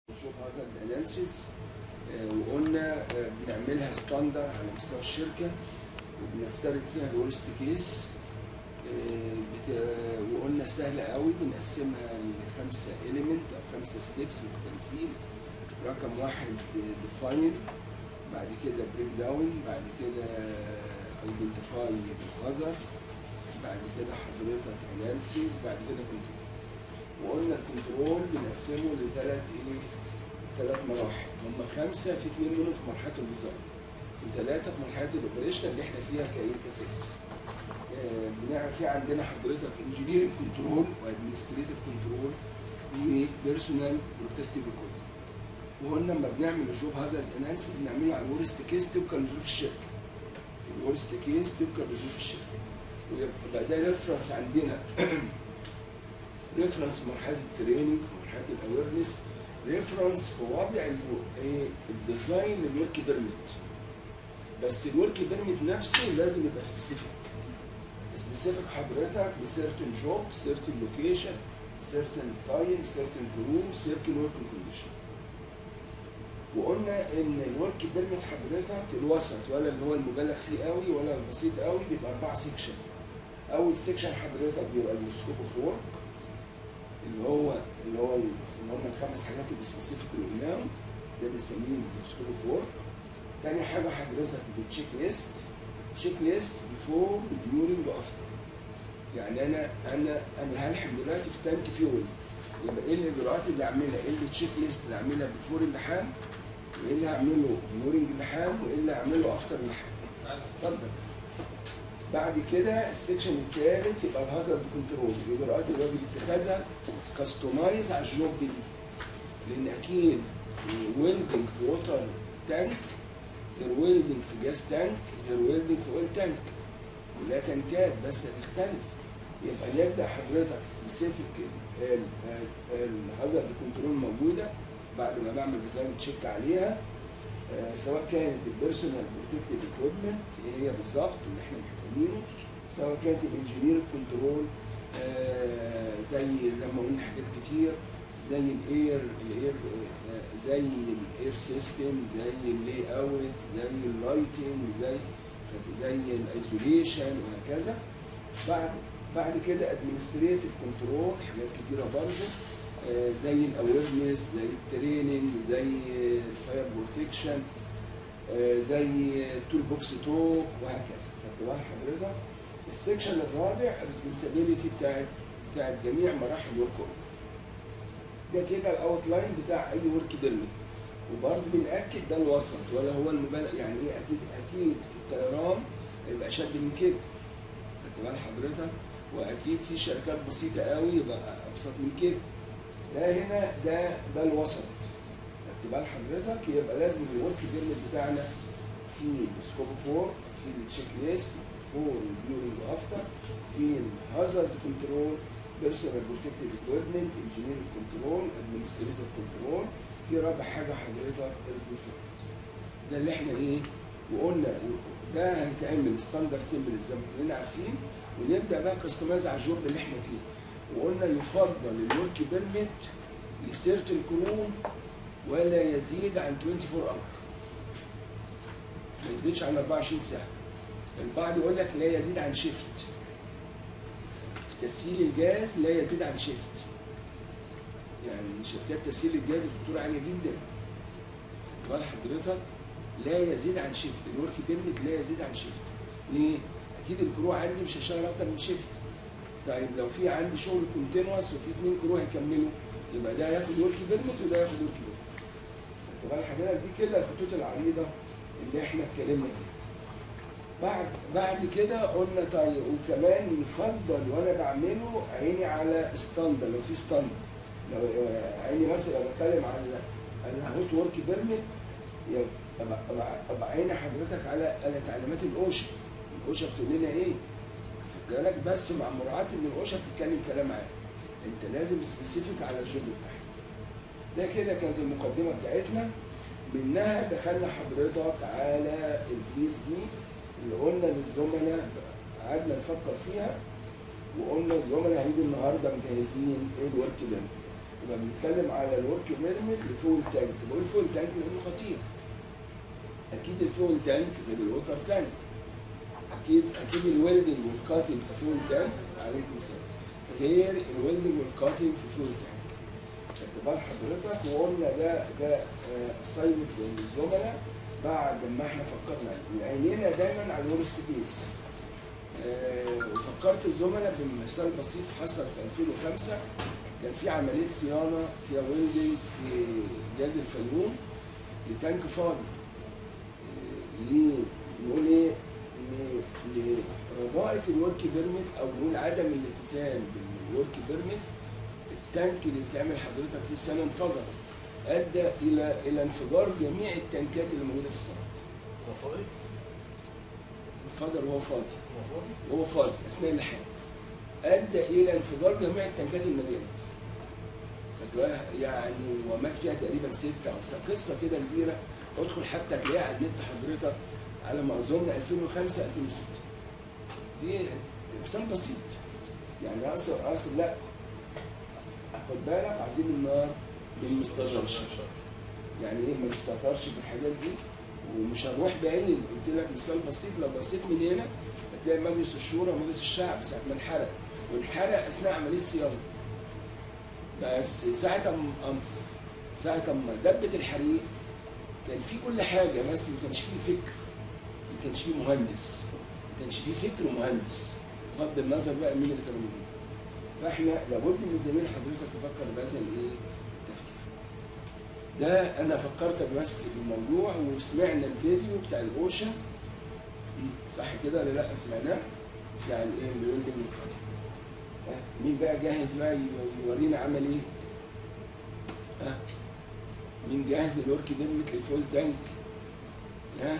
نشوف هذا الاناليسيس وقلنا آه، بنعملها ستاندر على مستوى الشركه وبنفترض فيها الورست كيس وقلنا سهله قوي بنقسمها لخمسه اليمنت او خمسه ستيبس مختلفين رقم واحد ديفاين بعد كده بريك داون بعد كده ايدنتيفاي بالهازر بعد كده حضرتك اناليسيس بعد كده كنترول وقلنا الكنترول بنقسمه لثلاث ايه ثلاث مراحل هم خمسه في اثنين منهم في مرحله الديزاين وثلاثه في مرحله الاوبريشن اللي احنا فيها كايه كسيفتي آه، بنعمل في عندنا حضرتك انجينير كنترول وادمنستريتيف كنترول وبيرسونال بروتكتيف كود وقلنا لما بنعمل نشوف هذا الاناليسيس بنعمله على الورست كيس طبقا لظروف الشركه الورست كيس طبقا لظروف الشركه ويبقى ده ريفرنس عندنا ريفرنس مرحله التريننج مرحله الاويرنس ريفرنس في وضع ال- ايه الديزاين للورك بيرميت بس الورك بيرميت نفسه لازم يبقى سبيسيفيك سبيسيفيك حضرتك لسيرتن جوب سيرتن لوكيشن سيرتن تايم سيرتن جروب سيرتن ورك كونديشن وقلنا ان الورك بيرميت حضرتك الوسط ولا اللي هو المبالغ فيه قوي ولا البسيط قوي بيبقى اربعه سيكشن اول سيكشن حضرتك بيبقى السكوب اوف ورك اللي هو اللي هو اللي هم الخمس حاجات السبيسيفيك اللي قلناهم ده بنسميه السكوب اوف ورك تاني حاجه حضرتك بالتشيك ليست تشيك ليست بيفور ديورنج وافتر يعني انا انا انا هلحم دلوقتي في تانك فيول يبقى ايه الاجراءات اللي اعملها ايه التشيك ليست اللي اعملها بيفور اللحام وايه اللي هعمله ديورنج اللحام وايه اللي هعمله افتر اللحام اتفضل بعد كده السكشن الثالث يبقى الهازارد كنترول الاجراءات اللي الراجل اتخذها كاستمايز على الجوب دي لان اكيد ويلدنج في ووتر تانك غير ويلدنج في جاز تانك غير ويلدنج في اويل تانك كلها تنكات بس هتختلف يبقى نبدا حضرتك سبيسيفيك الهازارد كنترول موجوده بعد ما بعمل ديزاين تشيك عليها آه، سواء كانت البيرسونال بروتكتيف اكويبمنت ايه هي بالظبط اللي احنا محتاجينه سواء كانت الانجينير كنترول زي زي ما قلنا حاجات كتير زي الاير الاير آه، زي الاير سيستم زي اللاي اوت زي اللايتنج زي زي الايزوليشن وهكذا بعد بعد كده ادمنستريتيف كنترول حاجات كتيره برضه آه، زي الاويرنس زي التريننج زي الفاير بروتكشن زي التول بوكس توك وهكذا خدت بال حضرتك السكشن الرابع الريسبونسابيلتي بتاعت بتاعت جميع مراحل الورك أوردر. ده كده الاوت لاين بتاع اي ورك بيرميت وبرضه بنأكد ده الوسط ولا هو المبالغ يعني ايه اكيد اكيد في الطيران يبقى اشد من كده خدت بال حضرتك واكيد في شركات بسيطه قوي يبقى ابسط من كده ده هنا ده ده الوسط خدت بال حضرتك يبقى لازم الورك بيرميت بتاعنا في السكوب فور في التشيك ليست فور ديورنج وافتر في الهازارد كنترول بيرسونال بروتكتيف اكويبمنت انجينير كنترول ادمنستريتيف كنترول في رابع حاجه حضرتك الريسبت ده اللي احنا ايه وقلنا ده هيتعمل ستاندرد تمبلت زي ما كلنا عارفين ونبدا بقى كاستمايز على الجوب اللي احنا فيه وقلنا يفضل الورك بيرميت لسيرت الكرو ولا يزيد عن 24 اور ما يزيدش عن 24 ساعه البعض يقول لك لا يزيد عن شيفت في تسهيل الجاز لا يزيد عن شيفت يعني شركات تسهيل الجاز الخطوره عاليه جدا بال حضرتك لا يزيد عن شيفت الورك بيرميت لا يزيد عن شيفت ليه؟ اكيد الكرو عندي مش هيشتغل اكتر من شيفت طيب لو في عندي شغل كونتينوس وفي اثنين كرو هيكملوا يبقى ده ياخد ورك بيرميت وده ياخد ورك بيرميت خدت بال حضرتك دي كده الخطوط العريضه اللي احنا اتكلمنا فيها بعد بعد كده قلنا طيب وكمان يفضل وانا بعمله عيني على ستاندر لو في ستاندر لو آه، عيني مثلا بتكلم على انا هوت ورك بيرميت يبقى أبقى- ابقى عيني حضرتك على على تعليمات الاوشا الاوشا بتقول لنا ايه؟ خد بالك بس مع مراعاه ان الاوشا بتتكلم كلام عام انت لازم سبيسيفيك على الجوب بتاعك ده كده كانت المقدمه بتاعتنا منها دخلنا حضرتك على الكيس دي اللي قلنا للزملاء قعدنا نفكر فيها وقلنا الزملاء هيجوا النهارده مجهزين ايه الورك ده يبقى بنتكلم على الورك بيرميت لفول تانك بقول فول تانك لانه خطير اكيد الفول تانك غير الووتر تانك اكيد اكيد الويلدنج والكاتنج في فول تانك عليكم السلام غير الويلدنج والكاتنج في فول تانك خدت بال حضرتك وقلنا ده ده اساينمنت للزملاء بعد ما احنا فكرنا عينينا دايما على الورست كيس آه، وفكرت الزملاء بمثال بسيط حصل في 2005 كان في عمليه صيانه فيها ويلدنج في جهاز الفيوم لتانك فاضي آه، ليه؟ نقول ايه؟ ل- لرضاءة الورك بيرميت او نقول عدم الالتزام بالورك بيرميت التانك اللي بتعمل حضرتك في السنه انفجر ادى الى الى انفجار جميع التانكات اللي موجوده في السنه هو فاضي؟ انفجر وهو فاضي هو فاضي؟ وهو فاضي اثناء اللحام ادى الى انفجار جميع التنكات المليانه خدت بالك؟ يعني ومات فيها تقريبا ستة او سبعة قصه كده كبيره ادخل حتى تلاقيها على النت حضرتك على ما اظن 2005 2006 دي مثال بسيط يعني اقصد اقصد لا خد بالك عايزين النار ما نستجرش يعني ايه ما نستهترش بالحاجات دي ومش هنروح بعيد قلت لك مثال بسيط لو بصيت من هنا هتلاقي مجلس الشورى ومجلس الشعب ساعه ما انحرق وانحرق اثناء عمليه صيانه بس ساعه أم أم ساعه ما دبت الحريق كان في كل حاجه بس ما كانش فيه فكر ما كانش فيه مهندس ما كانش فيه فكر ومهندس بغض النظر بقى مين اللي كانوا موجودين فاحنا لابد من زميل حضرتك تفكر بهذا الايه التفكير ده انا فكرتك بس بالموضوع وسمعنا الفيديو بتاع الاوشا صح كده ولا لا سمعناه بتاع الايه الويلدنج والكاتنج ها، مين بقى جاهز بقى يورينا عمل ايه ها مين جاهز الورك بيرمت للفول تانك ها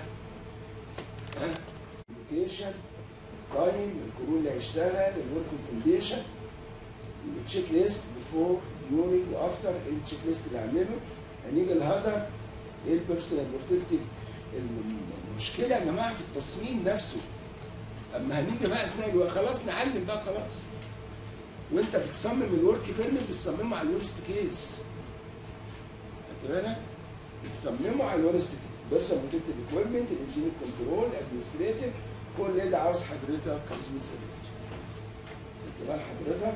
ها لوكيشن تايم الكرو اللي هيشتغل الورك كونديشن التشيك ليست بيفور ديورنج وافتر التشيك ليست اللي هعمله هنيجي الهازارد ايه البيرسونال بروتكتيف المشكله يا جماعه في التصميم نفسه اما هنيجي بقى اثناء الوقت خلاص نعلم بقى خلاص وانت بتصمم الورك بيرمت بتصممه على الورست كيس خدت بالك؟ بتصممه على الورست كيس بيرسونال بروتكتيف اكويبمنت الانجينير كنترول ادمنستريتيف كل ده عاوز حضرتك ريسبونسابيلتي خدت بال حضرتك؟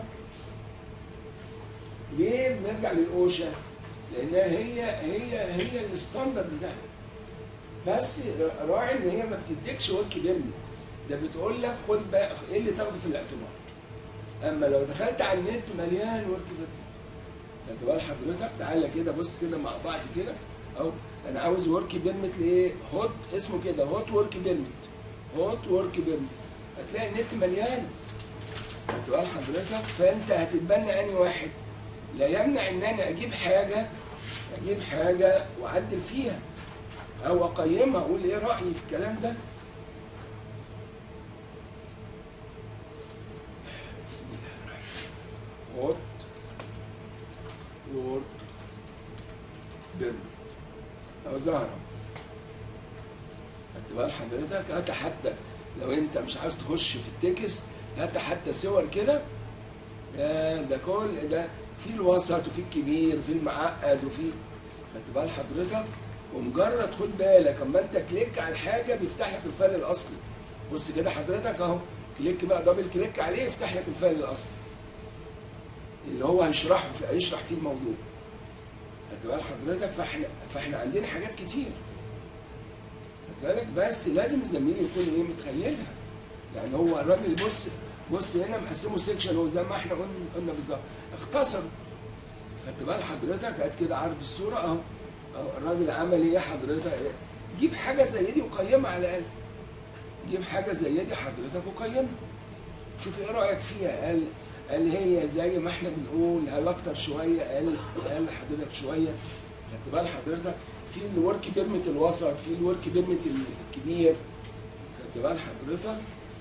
ليه بنرجع للاوشا؟ لانها هي هي هي الستاندرد بتاعها بس راعي ان هي ما بتديكش ورك بيرمت ده بتقول لك خد بقى ايه اللي تاخده في الاعتبار اما لو دخلت على النت مليان ورك بيرمت خدت بال حضرتك تعالى كده بص كده مع بعض كده اهو انا عاوز ورك بيرمت لايه هوت اسمه كده هوت ورك بيرمت هوت ورك بيرمت هتلاقي النت مليان خدت بال حضرتك فانت هتتبنى انهي واحد لا يمنع ان انا اجيب حاجه اجيب حاجه واعدل فيها او اقيمها اقول ايه رايي في الكلام ده بسم الله الرحمن الرحيم هوت وورك بيرمت او زهره خدت بال حضرتك هات حتى لو انت مش عايز تخش في التكست هات حتى صور كده ده ده كل ده في الوسط وفي الكبير وفي المعقد وفي خدت بال حضرتك ومجرد خد بالك اما انت كليك على الحاجه بيفتح لك الفايل الاصلي بص كده حضرتك اهو كليك بقى دبل كليك عليه يفتح لك الفايل الاصلي اللي هو هيشرحه في هيشرح فيه الموضوع خدت بال حضرتك فاحنا فاحنا عندنا حاجات كتير خدت بالك بس لازم الزميل يكون ايه متخيلها يعني هو الراجل بص بص هنا مقسمه سيكشن هو زي ما احنا قلنا قلنا بالظبط اختصر خدت بال حضرتك هات كده عرض الصوره اهو اهو الراجل عمل ايه حضرتك إيه؟ جيب حاجه زي دي وقيمها على الاقل جيب حاجه زي دي حضرتك وقيمها شوف ايه رايك فيها قال قال هي زي ما احنا بنقول قال اكتر شويه قال قال حضرتك شويه خدت بال حضرتك في الورك بيرمت الوسط في الورك بيرمت الكبير خدت بال حضرتك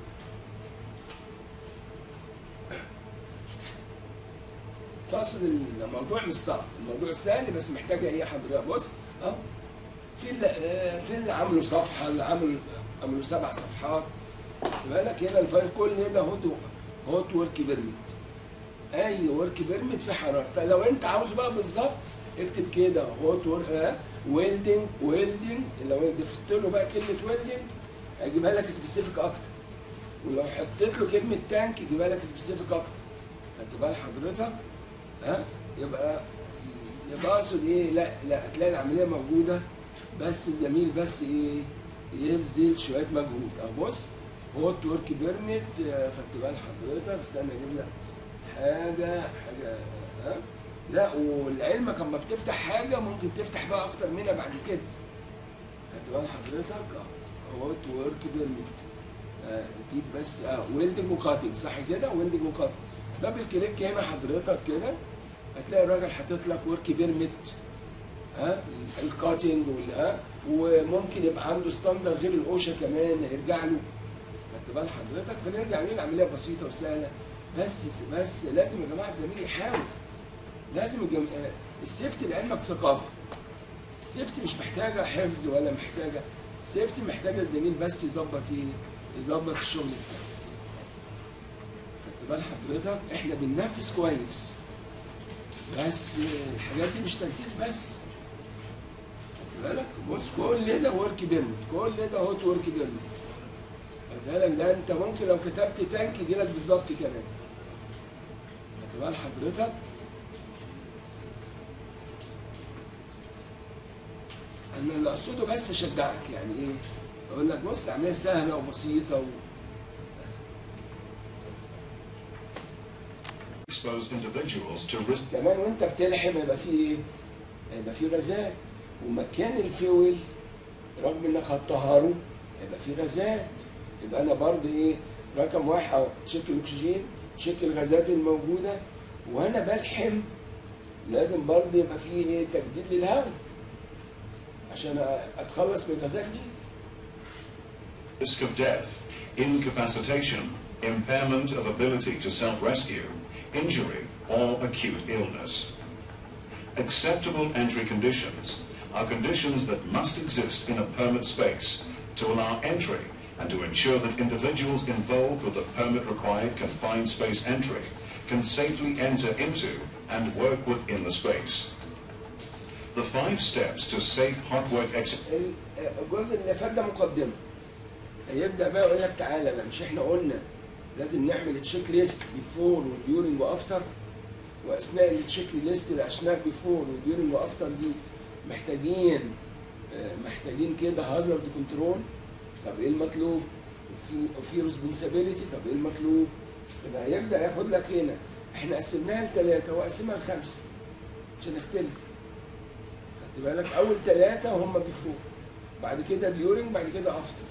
فاصل الموضوع مش صعب الموضوع سهل بس محتاجه ايه حضرتك بص اه في اللي آه، في اللي عملوا صفحه اللي عملوا عملوا سبع صفحات خد بالك هنا الفايل كل ده هوت هوت ورك بيرميت اي ورك بيرميت في حراره طيب لو انت عاوزه بقى بالظبط اكتب كده هوت ورك ويلدنج ويلدنج لو ضفت له بقى كلمه ويلدنج هيجيبها لك سبيسيفيك اكتر ولو حطيت له كلمه تانك يجيبها لك سبيسيفيك اكتر خدت بال حضرتك ها يبقى يبقى اقصد ايه لا لا هتلاقي العمليه موجوده بس الزميل بس ايه يبذل شويه مجهود اهو بص هوت ورك بيرميت خدت بال حضرتك استنى اجيب لك حاجه حاجه ها لا ولعلمك اما بتفتح حاجه ممكن تفتح بقى اكتر منها بعد كده خدت بال حضرتك هوت ورك بيرميت جيب بس اه ويلدنج وكاتنج صح كده ويلدنج وكاتنج دبل كليك هنا حضرتك كده هتلاقي الراجل حاطط لك ورك بيرميت ها الكاتنج وال وممكن يبقى عنده ستاندر غير الاوشا كمان يرجع له خدت بال حضرتك فنرجع نقول العمليه بسيطه وسهله بس بس لازم يا جماعه الزميل يحاول لازم الجم... السيفتي لعلمك ثقافه السيفتي مش محتاجه حفظ ولا محتاجه السيفتي محتاجه الزميل بس يظبط ايه يظبط الشغل بتاعه خدت بال حضرتك احنا بننفذ كويس بس الحاجات دي مش تنفيذ بس خد بالك بص كل ده ورك بيرمت كل ده هوت ورك بيرمت خد بالك ده انت ممكن لو كتبت تانك يجي لك بالظبط كمان خد بال حضرتك انا اللي اقصده بس اشجعك يعني ايه اقول لك بص العمليه سهله وبسيطه و... expose individuals to risk كمان وانت بتلحم يبقى فيه ايه؟ هيبقى فيه غازات ومكان الفيول رغم انك هتطهره هيبقى فيه غازات يبقى انا برضه ايه رقم واحد أهو، تشيك الاكسجين تشيك الغازات الموجوده وانا بلحم لازم برضه يبقى فيه ايه تجديد للهواء عشان اتخلص من الغازات دي risk of death, incapacitation, impairment of ability to self-rescue, injury, or acute illness. Acceptable entry conditions are conditions that must exist in a permit space to allow entry and to ensure that individuals involved with the permit required confined space entry can safely enter into and work within the space. The five steps to safe hot work exit ال- الجزء اللي فات ده مقدمه هيبدا بقى يقول لك تعالى بقى مش احنا قلنا لازم نعمل تشيك ليست بيفور وديورنج وافتر واثناء التشيك ليست الاشمال بيفور وديورنج وافتر دي محتاجين آه، محتاجين كده هازارد كنترول طب ايه المطلوب؟ وفي وفي ريسبونسابيلتي طب ايه المطلوب؟ يبقى هيبدا ياخد لك هنا احنا قسمناها لثلاثه وقسمها لخمسه عشان نختلف خدت بالك اول ثلاثه هم بيفور بعد كده ديورنج بعد كده افتر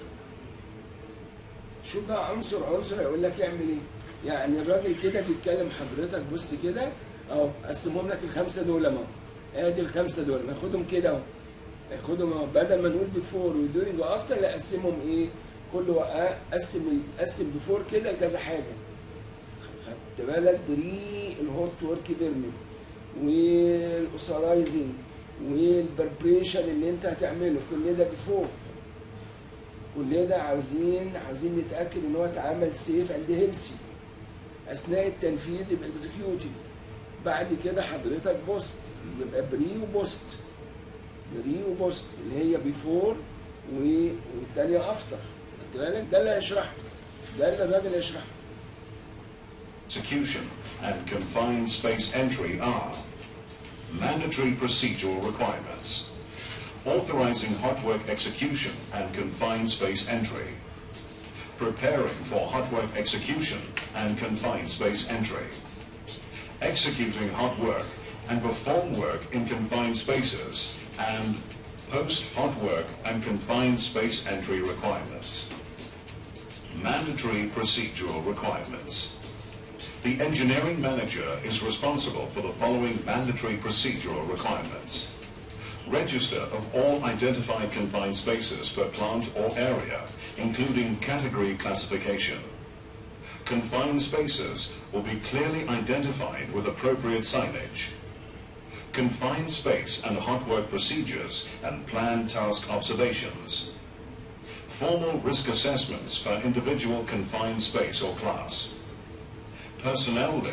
شوف بقى عنصر عنصر هيقول لك يعمل ايه يعني الراجل كده بيتكلم حضرتك بص كده اهو قسمهم لك الخمسه دول اهو ادي الخمسه دول ناخدهم كده اهو ناخدهم اهو بدل ما نقول بيفور ودورنج وافتر لا قسمهم ايه كل وقت قسم قسم بيفور كده لكذا حاجه خدت بالك بري الهوت ورك بيرمنت والاوثرايزنج والبربريشن اللي انت هتعمله كل ده بيفور كل ده عاوزين عاوزين نتاكد ان هو اتعمل سيف اند هيلسي اثناء التنفيذ يبقى اكزكيوتنج بعد كده حضرتك بوست يبقى بري وبوست بري وبوست اللي هي بيفور والثانيه افتر خدت بالك ده اللي هيشرحه ده اللي الراجل هيشرحه execution and confined space entry are mandatory procedural requirements, authorizing hot work execution and confined space entry, preparing for hot work execution and confined space entry, executing hot work and perform work in confined spaces, and post hot work and confined space entry requirements. Mandatory procedural requirements. The engineering manager is responsible for the following mandatory procedural requirements. Register of all identified confined spaces per plant or area, including category classification. Confined spaces will be clearly identified with appropriate signage. Confined space and hot work procedures and planned task observations. Formal risk assessments per individual confined space or class personnel list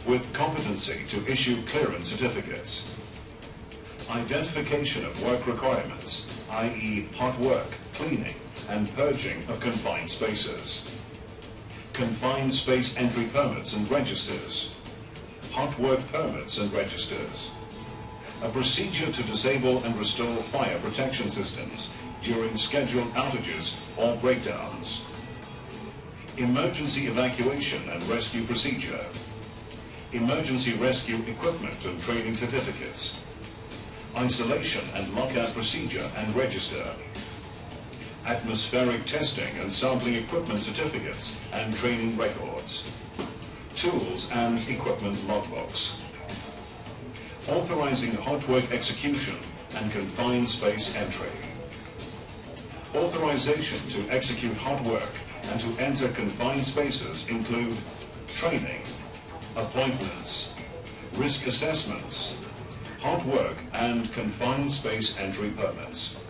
with competency to issue clearance certificates. Identification of work requirements, i.e. hot work, cleaning, and purging of confined spaces. Confined space entry permits and registers. Hot work permits and registers. A procedure to disable and restore fire protection systems during scheduled outages or breakdowns. Emergency evacuation and rescue procedure. Emergency rescue equipment and training certificates. Isolation and lockout procedure and register. Atmospheric testing and sampling equipment certificates and training records. Tools and equipment logbooks. Authorizing hot work execution and confined space entry. Authorization to execute hot work and to enter confined spaces include training, appointments, risk assessments, hot work and confined space entry permits.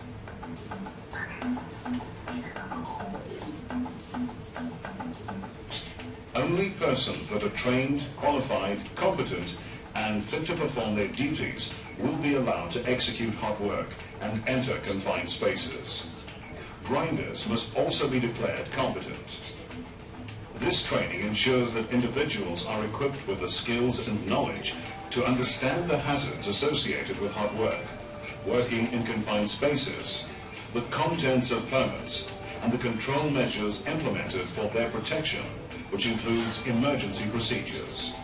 Only persons that are trained, qualified, competent and fit to perform their duties will be allowed to execute hot work and enter confined spaces. Grinders must also be declared competent. This training ensures that individuals are equipped with the skills and knowledge to understand the hazards associated with hot work, working in confined spaces, the contents of permits, and the control measures implemented for their protection, which includes emergency procedures.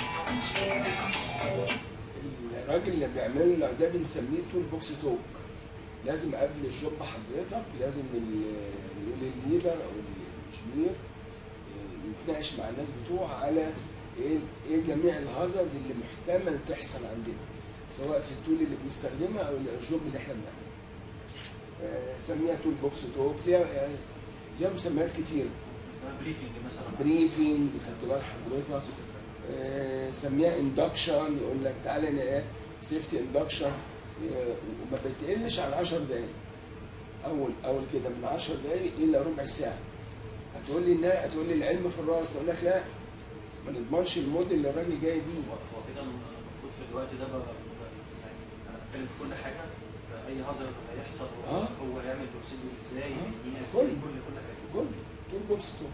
الراجل اللي بيعمل له ده بنسميه تول بوكس توك لازم قبل الجوب حضرتك لازم ال- نقول الليدر او الانجنير يتناقش مع الناس بتوعه على ايه ايه جميع الهازارد اللي محتمل تحصل عندنا سواء في التول اللي بنستخدمها او الجوب اللي احنا بنعمله. آه، سميها تول بوكس توك ليها يعني ليها مسميات كتير بريفنج مثلا بريفنج خدت بال حضرتك آه، سميها اندكشن يقول لك تعالى انا سيفتي اندكشن وما بتقلش عن 10 دقايق اول اول كده من 10 دقايق الى ربع ساعه هتقول لي إنها- هتقول لي العلم في الراس اقول لك لا ما نضمنش الموديل اللي الراجل جاي بيه هو هو كده المفروض في الوقت ده بقى بقى يعني انا بتكلم في كل حاجه في اي هازارد هيحصل هو, آه. هو هيعمل بروسيدور ازاي آه. يبنيها كل- ازاي كل كل حاجه في كل تول بوكس توك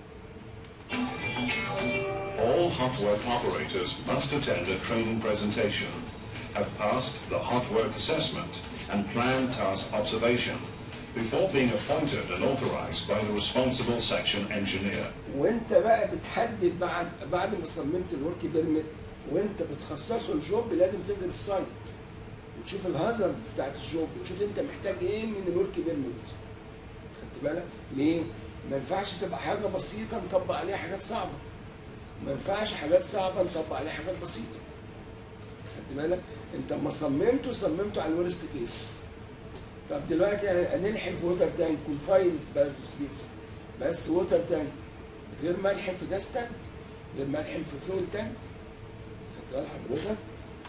All hot work operators must attend a training presentation, have passed the hot work assessment and planned task observation before being appointed and authorized by the responsible section engineer. وانت بقى بتحدد بعد بعد ما صممت الورك بيرميت وانت بتخصصه الجوب لازم تنزل السايت وتشوف الهازارد بتاعت الجوب وتشوف انت محتاج ايه من الورك بيرميت خدت بالك ليه ما ينفعش تبقى حاجه بسيطه نطبق عليها حاجات صعبه ما ينفعش حاجات صعبه نطبق عليها حاجات بسيطه خدت بالك انت لما صممته صممته على الورست كيس طب دلوقتي هنلحم في ووتر تانك كونفايند سبيس بس ووتر تانك غير ملحم في جاز تانك غير ملحم في فلويد تانك خدت بال حضرتك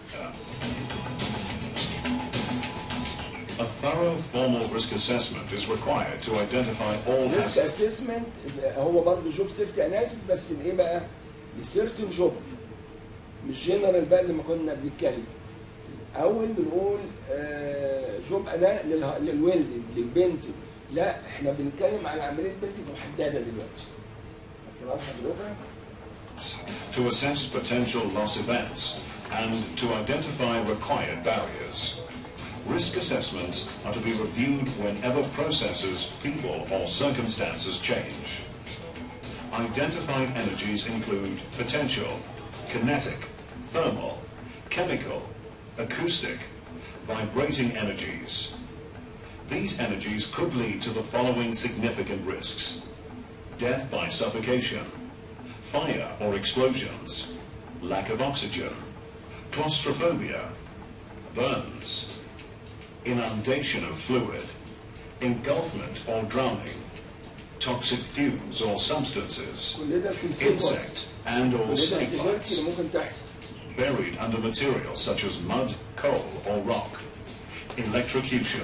A thorough formal risk assessment is required to identify all ريسك hazards. اسسمنت هو برضه جوب سيفتي اناليسيس بس لايه بقى؟ لسيرتن جوب مش جنرال بقى زي ما كنا بنتكلم اول بنقول آه، جوب انا للويلدنج للبنتنج لا احنا بنتكلم على عمليه بنتنج محدده دلوقتي خدت بال حضرتك؟ to assess potential loss events and to identify required barriers. Risk assessments are to be reviewed whenever processes, people, or circumstances change. Identified energies include potential, kinetic, thermal, chemical, acoustic, vibrating energies. These energies could lead to the following significant risks. Death by suffocation, fire or explosions, lack of oxygen, claustrophobia, burns, inundation of fluid, engulfment or drowning, toxic fumes or substances, كل ده كونسيكونس insect and or كل ده snake السيفيرتي bites, اللي ممكن تحصل buried under materials such as mud, coal or rock, electrocution,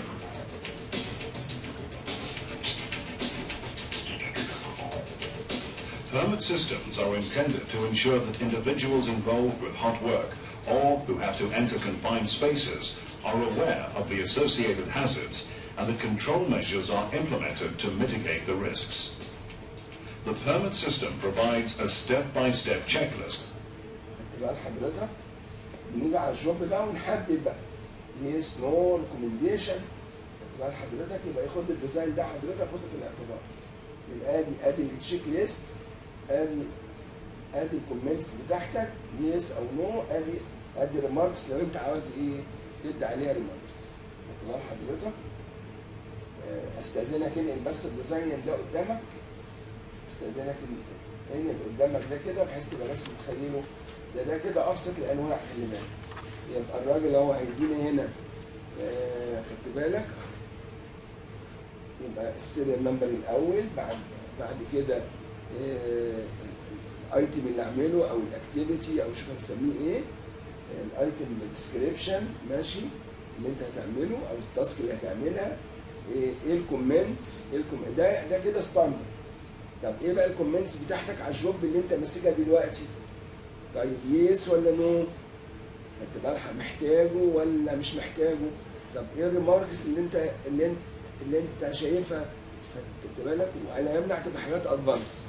Permit systems are intended to ensure that individuals involved with hot work or who have to enter confined spaces are aware of the associated hazards and that control measures are implemented to mitigate the risks. The permit system provides a step-by-step checklist خدت بال حضرتك بنيجي على الجوب ده ونحدد بقى يس نو ريكومنديشن خدت بال حضرتك يبقى ياخد الديزاين ده حضرتك خده في الاعتبار يبقى ادي ادي التشيك ليست ادي ادي الكومنتس بتاعتك يس او نو ادي ادي ريماركس لو انت عاوز ايه تدي عليها ريماركس خدت بال حضرتك آه، استاذنك انقل بس الديزاين ده قدامك استاذنك ان انقل قدامك ده كده بحيث تبقى بس متخيله ده ده كده ابسط الانواع خلي بالك يبقى الراجل هو هيديني هنا آه، خدت بالك يبقى السيريال نمبر الاول بعد بعد كده آه، الايتم اللي اعمله او الاكتيفيتي او شوف هتسميه ايه الايتم ديسكريبشن ماشي اللي انت هتعمله او التاسك اللي هتعملها ايه إيه الكومنتس ايه الكوم- ده ده كده ستاندرد طب ايه بقى الكومنتس بتاعتك على الجوب اللي انت ماسكها دلوقتي طيب يس ولا نو خدت بالك محتاجه ولا مش محتاجه طب ايه الريماركس اللي انت اللي انت اللي انت شايفها خدت بالك ولا يمنع تبقى حاجات ادفانس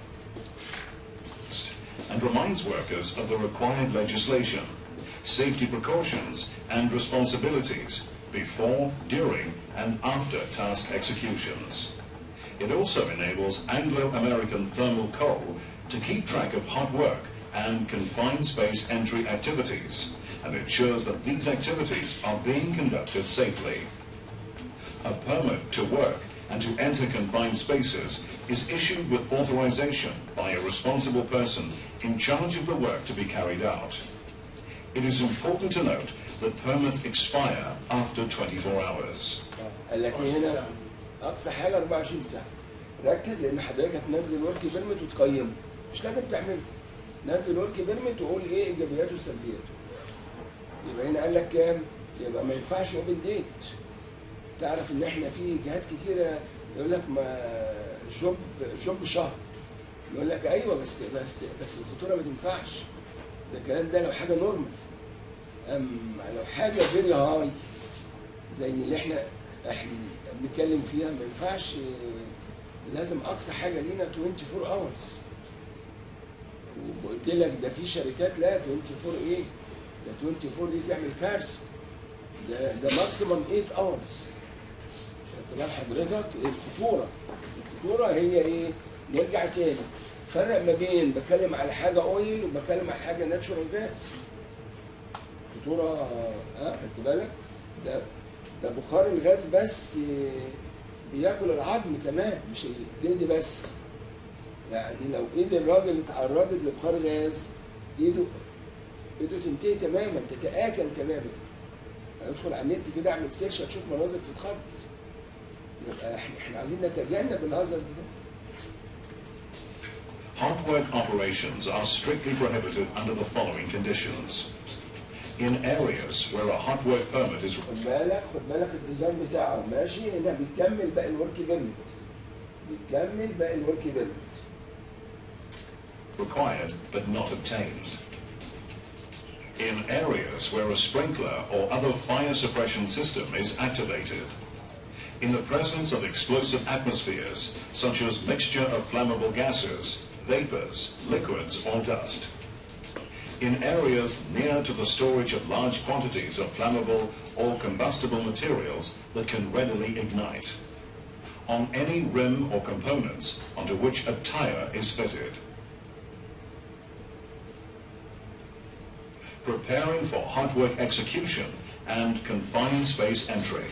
and reminds workers of the required legislation, safety precautions and responsibilities before, during and after task executions. It also enables Anglo-American Thermal Coal to keep track of hot work and confined space entry activities and ensures that these activities are being conducted safely. A permit to work and to enter confined spaces is issued with authorization by a responsible person in charge of the work to be carried out. It is important to note that permits expire after 24 hours. قال لك ايه هنا اقصى حاجه 24 ساعه ركز لان حضرتك هتنزل ورك بيرمت وتقيمه مش لازم تعمله نزل ورك بيرمت وقول ايه ايجابياته وسلبياته يبقى هنا قال لك كام يبقى ما ينفعش اوبن ديت تعرف ان احنا في جهات كتيره يقول لك ما جوب جوب شهر يقول لك ايوه بس بس بس الخطوره ما تنفعش ده الكلام ده لو حاجه نورمال اما لو حاجه فيري هاي زي اللي احنا احنا بنتكلم فيها ما ينفعش آه، لازم اقصى حاجه لينا 24 اورز وقلت لك ده في شركات لا 24 ايه ده 24 دي تعمل كارثه ده ده ماكسيمم 8 اورز خدت بال حضرتك الخطوره الخطوره هي ايه نرجع تاني فرق ما بين بتكلم على حاجه اويل وبتكلم على حاجه ناتشورال جاز خطوره اه خدت بالك ده ده بخار الغاز بس آه، بياكل العظم كمان مش الجلد بس يعني لو ايد الراجل اتعرضت لبخار غاز ايده ايده تنتهي تماما تتآكل تماما ادخل على النت كده اعمل سيرش هتشوف مناظر تتخض يبقى احنا احنا عايزين نتجنب الهزر ده Hot work operations are strictly prohibited under the following conditions. In areas where a hot work permit is خد بالك خد بالك الديزاين بتاعه ماشي هنا بيكمل باقي الورك بيرمت بيكمل باقي الورك بيرمت required but not obtained. In areas where a sprinkler or other fire suppression system is activated. In the presence of explosive atmospheres, such as mixture of flammable gases, vapors, liquids, or dust. In areas near to the storage of large quantities of flammable or combustible materials that can readily ignite. On any rim or components onto which a tire is fitted. preparing for hot work execution and confined space entry.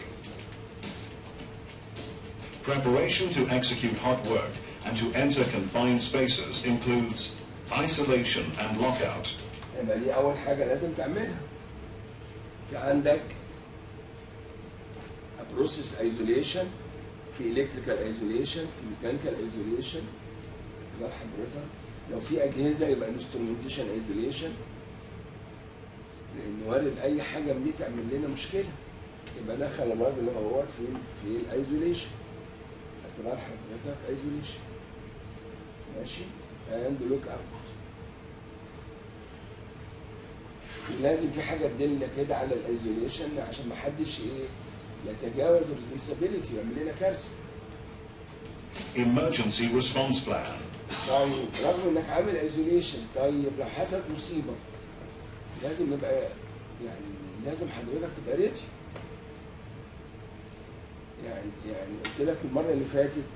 Preparation to execute hot work and to enter confined spaces includes isolation and lockout, يبقى دي اول حاجه لازم تعملها في عندك بروسيس ايزوليشن في الكتريكال ايزوليشن في ميكانيكال ايزوليشن تبقى حضرتك لو في اجهزه يبقى انسترومنتيشن ايزوليشن لان وارد اي حاجه من دي تعمل لنا مشكله يبقى دخل الراجل هو في في الايزوليشن خدت بال حضرتك ايزوليشن ماشي اند لوك اوت لازم في حاجه تدل كده على الايزوليشن عشان ما حدش ايه يتجاوز الريسبونسابيلتي ويعمل لنا كارثه Emergency response plan. طيب رغم انك عامل ايزوليشن طيب لو حصلت مصيبه لازم نبقى يعني لازم حضرتك تبقى ريدي يعني يعني قلت لك المره اللي فاتت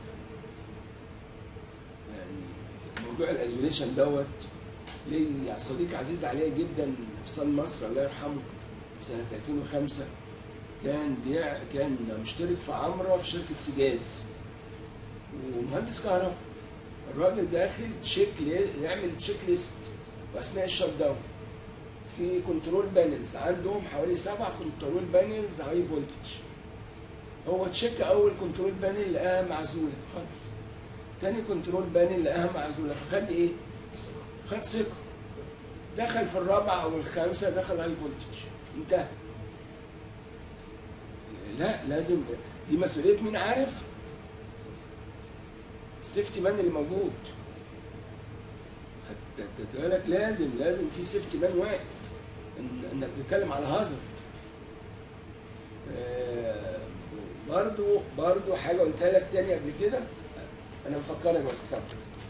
يعني موضوع الايزوليشن دوت ليا صديق عزيز عليا جدا في صن مصر الله يرحمه في سنه 2005 كان بيع كان مشترك في عمره في شركه سجاز ومهندس كهرباء الراجل داخل تشيك لي- يعمل تشيك ليست واثناء الشت داون في كنترول بانلز عندهم حوالي سبع كنترول بانلز هاي فولتج هو تشيك اول كنترول بانل لقاها معزوله خالص تاني كنترول بانل لقاها معزوله فخد ايه؟ خد ثقه دخل في الرابعه او الخامسه دخل هاي فولتج انتهى لا لازم دي مسؤوليه مين عارف؟ السيفتي مان اللي موجود خدت بالك لازم لازم في سيفتي مان واقف ان انك بتتكلم على هازارد آه، برضو برضو حاجه قلتها لك تاني قبل كده انا مفكرك بس طب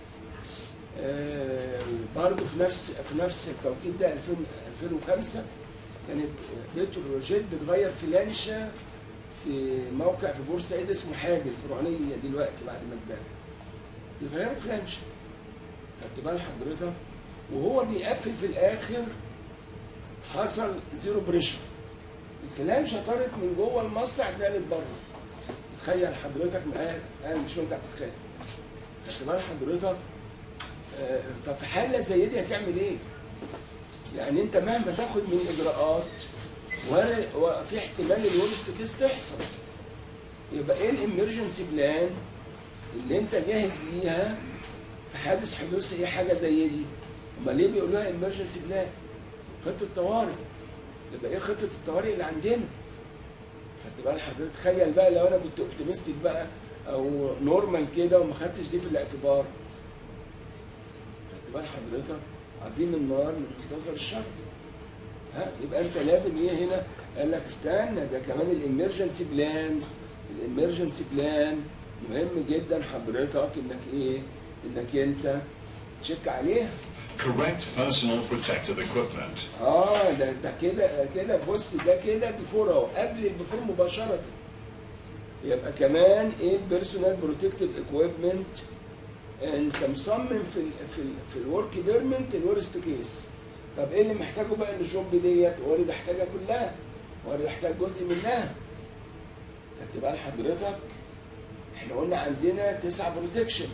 آه، برضو في نفس في نفس التوقيت ده 2000 2005 كانت بتروجيت بتغير فلانشه في موقع في بورسعيد اسمه حاجه الفرعونيه دلوقتي بعد ما اتباع يغيروا فلانشه خدت بال حضرتك وهو بيقفل في الاخر حصل زيرو بريشر الفلانشه طارت من جوه المصنع اتنقلت بره تخيل حضرتك معايا انا مش وانت هتتخيل خدت بال حضرتك آه، طب في حاله زي دي هتعمل ايه؟ يعني انت مهما تاخد من اجراءات ولا- وفي احتمال الورست كيس تحصل يبقى ايه الامرجنسي بلان اللي انت جاهز ليها في حادث حدوث ايه حاجه زي دي امال ليه بيقولوها امرجنسي بلان خطه طوارئ يبقى ايه خطه الطوارئ اللي عندنا خدت بال حضرتك تخيل بقى لو انا كنت اوبتيمستيك بقى او نورمال كده وما خدتش دي في الاعتبار خدت بال حضرتك عظيم النار من مستصغر الشر ها يبقى انت لازم ايه هنا قال لك استنى ده كمان الامرجنسي بلان الامرجنسي بلان مهم جدا حضرتك انك ايه انك انت تشيك عليها Correct personal protective equipment. اه ده ده كده كده بص ده كده بيفور اهو قبل البيفور مباشره يبقى كمان ايه البيرسونال بروتكتيف اكويبمنت انت مصمم في ال في ال في الورك بيرمنت الورست كيس طب ايه اللي محتاجه بقى الجوب ديت وارد احتاجها كلها وارد احتاج جزء منها خدت بال حضرتك احنا قلنا عندنا تسعة بروتكشن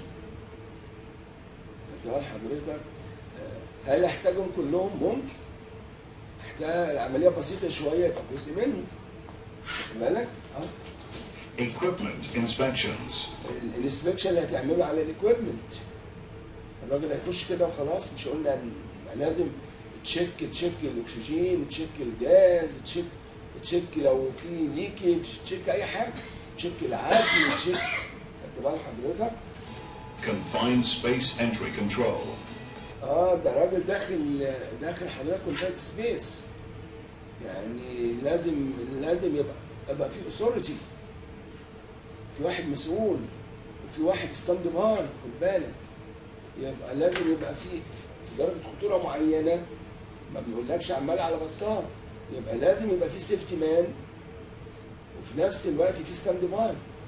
خدت بال حضرتك آه، هل احتاجهم كلهم ممكن احتاج العمليه بسيطه شويه يبقى جزء منه خدت بالك اه Equipment inspections. الانسبكشن اللي هتعمله على الاكويبمنت الراجل هيخش كده وخلاص مش قلنا إن لازم تشيك تشيك الاكسجين تشيك الجاز تشيك تشيك لو في ليكج تشيك اي حاجه تشيك العزل تشيك خدت بال حضرتك Confined space entry control. اه ده راجل داخل داخل حضرتك كونتاكت سبيس يعني لازم لازم يبقى يبقى في اثوريتي في واحد مسؤول وفي واحد ستاند باي خد بالك يبقى لازم يبقى في في درجه خطوره معينه ما بيقولكش عمال على بطال يبقى لازم يبقى في سيفتي مان وفي نفس الوقت في ستاند باي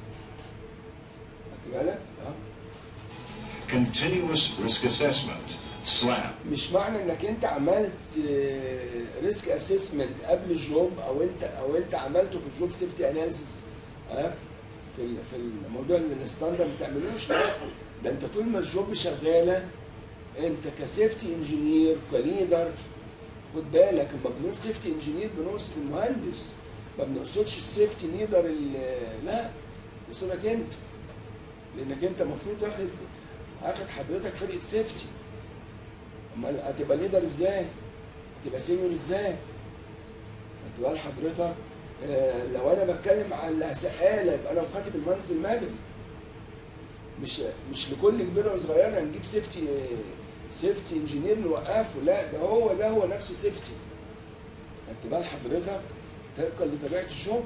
خدت بالك؟ اه Continuous risk assessment. SLAP. مش معنى انك انت عملت ريسك اسسمنت قبل الجوب او انت او انت عملته في الجوب سيفتي اناليسيس في ال- في الموضوع اللي الستاندرد ما بتعملوش لا ده انت طول ما الجوب شغاله انت كسيفتي انجينير كليدر خد بالك لما بنقول سيفتي انجينير بنقصد المهندس ما بنقصدش السيفتي ليدر ال- لا بنقصدك انت لانك انت المفروض واخد واخد حضرتك فرقه سيفتي امال هتبقى ليدر ازاي؟ هتبقى سينيور ازاي؟ خدت بال حضرتك؟ آه لو انا بتكلم على سقاله يبقى انا مخاطب المهندس المدني مش مش لكل كبيره وصغيره هنجيب سيفتي سيفتي انجينير نوقفه لا ده هو ده هو نفسه سيفتي خدت بال حضرتك طبقا لطبيعه الشغل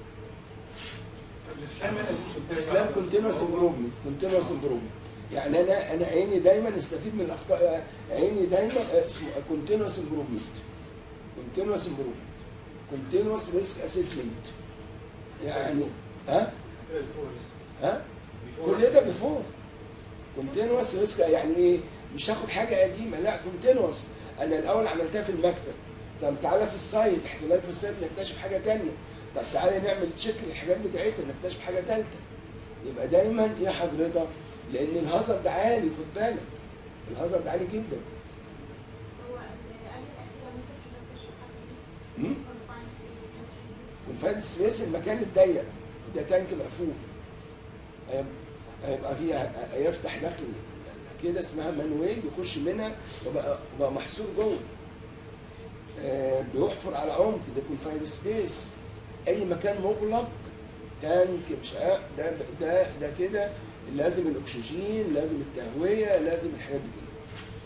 طب الاسلام هنا يوسف الاسلام كونتينوس امبروفمنت كونتينوس امبروفمنت يعني انا انا عيني دايما استفيد من الاخطاء عيني دايما اسمه كونتينوس امبروفمنت كونتينوس امبروفمنت كونتينوس ريسك اسسمنت يعني ها كده الفور ها بيفور كل ده بيفور كونتينوس ريسك يعني ايه مش هاخد حاجه قديمه لا كونتينوس انا الاول عملتها في المكتب طب تعالى في السايت احتمال في السايت نكتشف حاجه تانية طب تعالى نعمل تشيك للحاجات بتاعتنا نكتشف حاجه ثالثه يبقى دايما ايه حضرتك لان الهازارد عالي خد بالك الهازارد عالي جدا هو الآلة الأخيرة ممكن حضرتك تشرحها مم؟ تاني؟ Confined space entry. والفايد سبيس المكان الضيق ده تانك مقفول هيبقى- هيبقى فيها هيفتح داخل كده اسمها مانويل يخش منها وبقى بقى محصور جوه آه، بيحفر على عمق ده كونفايد سبيس اي مكان مغلق تانك مش عارف- ده ده ده كده لازم الاكسجين لازم التهويه لازم الحاجات دي كلها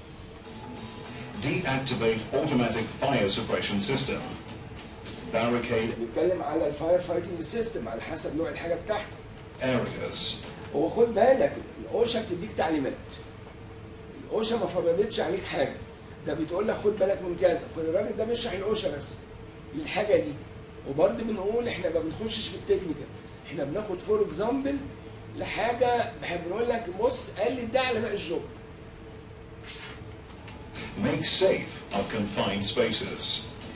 Deactivate automatic fire suppression system. Barricade بيتكلم على الفاير فايتنج سيستم على حسب نوع الحاجه بتاعتك areas. هو خد بالك الاوشا بتديك تعليمات الاوشا ما فرضتش عليك حاجه ده بتقول لك خد بالك من كذا خد الراجل ده بيشرح الاوشا بس للحاجه دي وبرضه بنقول احنا ما بنخشش في التكنيكال احنا بناخد فور اكزامبل لحاجه بحب نقول لك بص قال لي ده على باقي الجوب Make safe of confined spaces.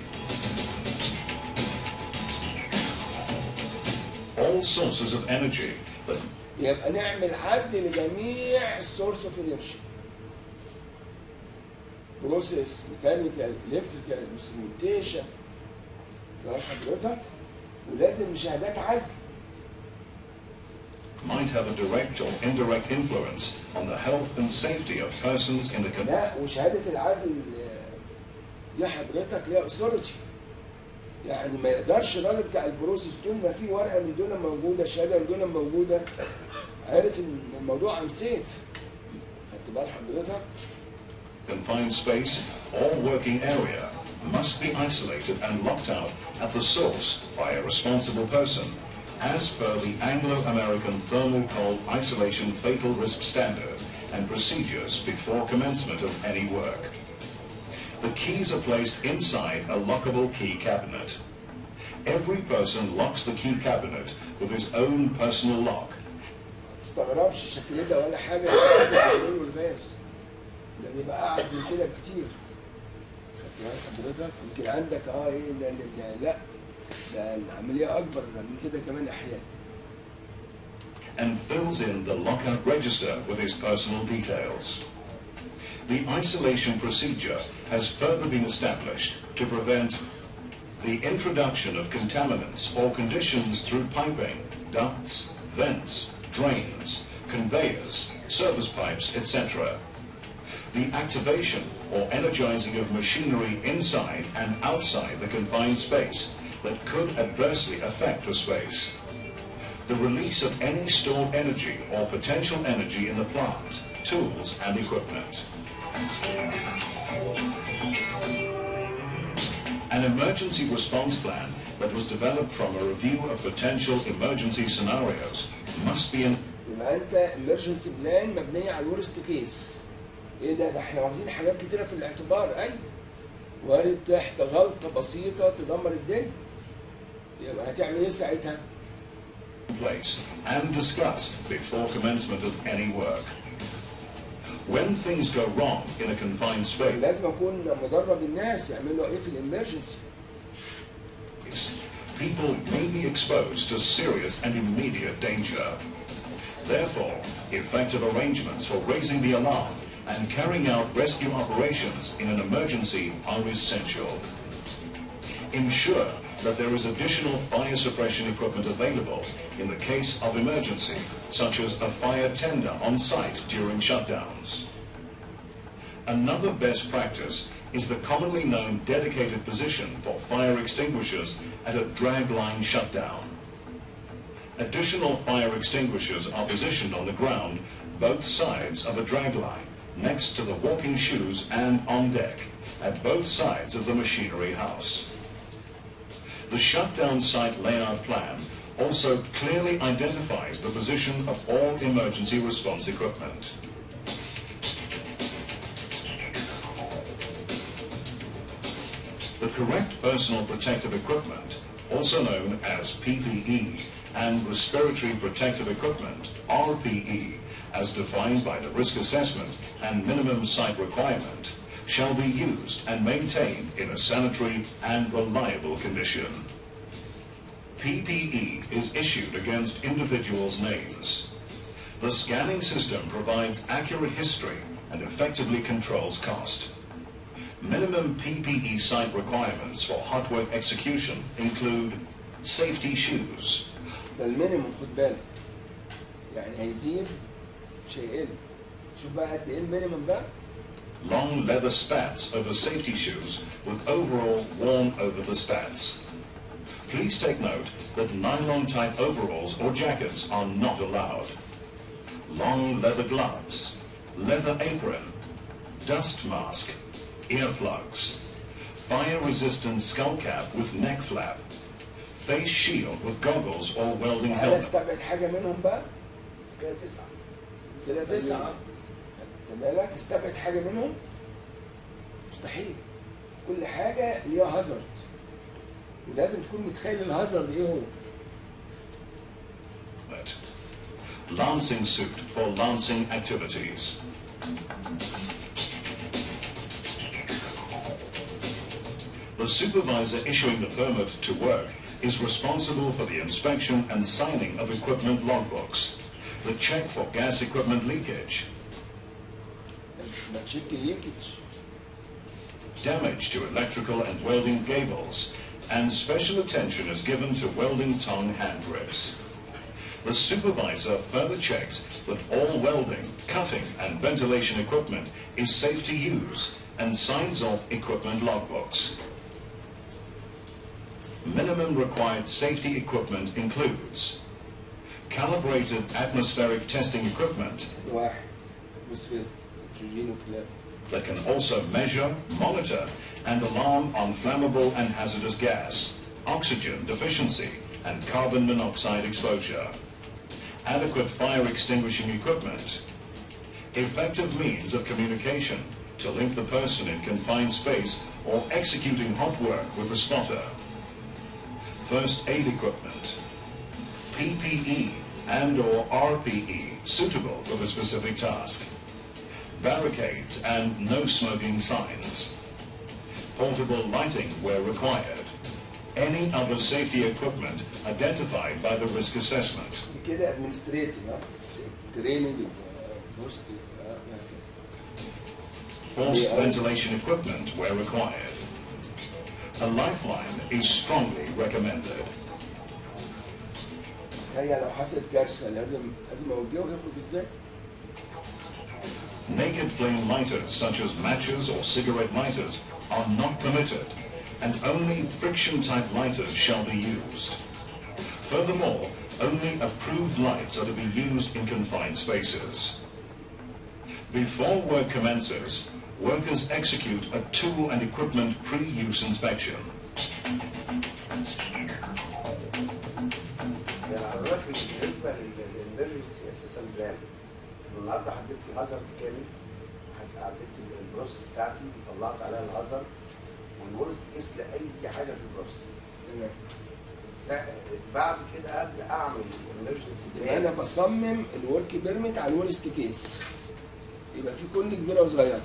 All sources of energy that يبقى نعمل عزل لجميع السورس اوف انرجي بروسيس ميكانيكال الكتريكال انسترومنتيشن تمام حضرتك ولازم مشاهدات عزل might have a direct or indirect influence on the health and safety of persons in the community. لا وشهاده العزل آه، دي حضرتك ليها اوثورتي يعني ما يقدرش الراجل بتاع البروسيس طول ما في ورقه من دول موجوده شهاده من دول موجوده عارف ان الموضوع ام سيف خدت بال حضرتك Confined space or working area must be isolated and locked out at the source by a responsible person, as per the Anglo-American Thermal Coal Isolation Fatal Risk Standard and procedures before commencement of any work. The keys are placed inside a lockable key cabinet. Every person locks the key cabinet with his own personal lock ما تستغربش شكلتها ولا حاجه البترول والغاز ده بيبقى اقعد من كده بكتير خدت بال حضرتك يمكن عندك اه ايه ده ده- لا ده العمليه اكبر من كده كمان احيانا and fills in the lockout register with his personal details. The isolation procedure has further been established to prevent the introduction of contaminants or conditions through piping, ducts, vents, drains, conveyors, service pipes, etc. The activation or energizing of machinery inside and outside the confined space that could adversely affect the space the release of any stored energy or potential energy in the plant, tools and equipment. An emergency response plan that was developed from a review of potential emergency scenarios must be in يبقى انت emergency بلان مبنيه على الورست كيس ايه ده ده احنا واخدين حاجات كتيره في الاعتبار ايوه وارد تحت غلطه بسيطه تدمر الدنيا يبقى هتعمل ايه ساعتها؟ place and discussed before commencement of any work. When things go wrong in a confined space, لازم اكون مدرب الناس يعملوا ايه في الامرجنسي people may be exposed to serious and immediate danger. Therefore, effective arrangements for raising the alarm and carrying out rescue operations in an emergency are essential. Ensure that there is additional fire suppression equipment available in the case of emergency, such as a fire tender on site during shutdowns. Another best practice is the commonly known dedicated position for fire extinguishers at a drag line shutdown. Additional fire extinguishers are positioned on the ground, both sides of a drag line, next to the walking shoes and on deck, at both sides of the machinery house. The shutdown site layout plan also clearly identifies the position of all emergency response equipment. The correct personal protective equipment, also known as PPE, and respiratory protective equipment, RPE, as defined by the risk assessment and minimum site requirement, shall be used and maintained in a sanitary and reliable condition. PPE is issued against individuals' names. The scanning system provides accurate history and effectively controls cost. Minimum PPE site requirements for hot work execution include safety shoes, ده المينيموم خد بالك يعني هيزيد مش هيقل شوف بقى قد ايه المينيموم بقى long leather spats over safety shoes with overall worn over the spats. Please take note that nylon type overalls or jackets are not allowed. Long leather gloves, leather apron, dust mask, earplugs, fire resistant skull cap with neck flap, face shield with goggles or welding تعالى helmet. استبعد حاجه منهم بقى كده تسعة كده تسعه خد بالك استبعد حاجه منهم مستحيل كل حاجه ليها هازارد ولازم تكون متخيل الهازارد ايه هو Lancing suit for lancing activities. The supervisor issuing the permit to work is responsible for the inspection and signing of equipment logbooks, the check for gas equipment leakage, ما تشيك ليكج damage to electrical and welding gables, and special attention is given to welding tongue hand grips. The supervisor further checks that all welding, cutting, and ventilation equipment is safe to use and signs off equipment logbooks. Minimum required safety equipment includes calibrated atmospheric testing equipment واحد اتموسفير اكسجين وكلاف that can also measure, monitor, and alarm on flammable and hazardous gas, oxygen deficiency, and carbon monoxide exposure. Adequate fire extinguishing equipment. Effective means of communication to link the person in confined space or executing hot work with a spotter. First aid equipment. PPE and or RPE suitable for the specific task barricades and no smoking signs. Portable lighting where required. Any other safety equipment identified by the risk assessment. كده ادمنستريتيف تريننج بوست وهكذا Forced ventilation equipment where required. A lifeline is strongly recommended. هي لو حصلت كارثه لازم لازم اوجهه ياخد ازاي Naked flame lighters such as matches or cigarette lighters are not permitted and only friction type lighters shall be used. Furthermore, only approved lights are to be used in confined spaces. Before work commences, workers execute a tool and equipment pre-use inspection. يعني حضرتك بالنسبه للامرجنسي اساسا بلان النهارده حددت الهازارد كامل حد- حددت البروسس بتاعتي وطلعت عليها الهازارد والورست كيس لاي حاجه في البروسس تمام سا- بعد كده ابدا اعمل الامرجنسي يبقى انا بلان بصمم الورك بيرميت على الورست كيس يبقى في كل كبيره وصغيره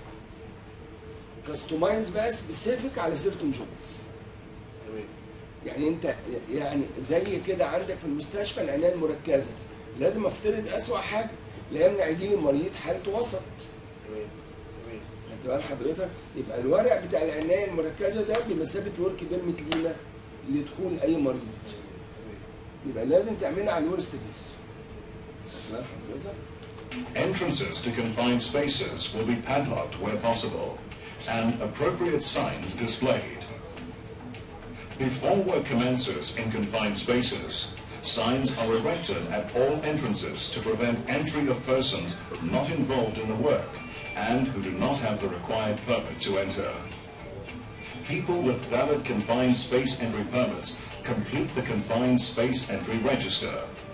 كاستمايز بقى سبيسيفيك على سيرتون جوب تمام يعني انت يعني زي كده عندك في المستشفى العنايه المركزه لازم افترض اسوأ حاجه لا يمنع يجي لي مريض حالته وسط تمام تمام خدت بال حضرتك يبقى الورق بتاع العنايه المركزه ده بمثابه ورك بيرميت لينا لدخول اي مريض تمام يبقى لازم تعملها على الورست كيس خدت بال حضرتك Entrances to confined spaces will be padlocked where possible and appropriate signs displayed. Before work commences in confined spaces, signs are erected at all entrances to prevent entry of persons not involved in the work and who do not have the required permit to enter. People with valid confined space entry permits complete the confined space entry register.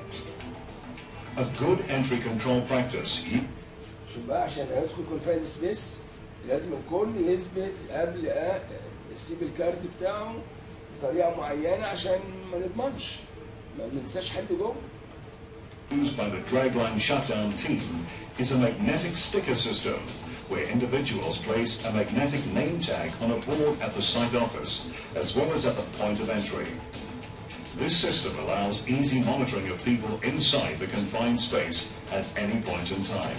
A good entry control practice شوف بقى عشان ادخل كونفايند سبيس لازم الكل يثبت قبل أ- يسيب الكارت بتاعه بطريقه معينه عشان ما نضمنش ما ننساش حد جوه used by the dragline shutdown team is a magnetic sticker system where individuals place a magnetic name tag on a board at the site office as well as at the point of entry. This system allows easy monitoring of people inside the confined space at any point in time.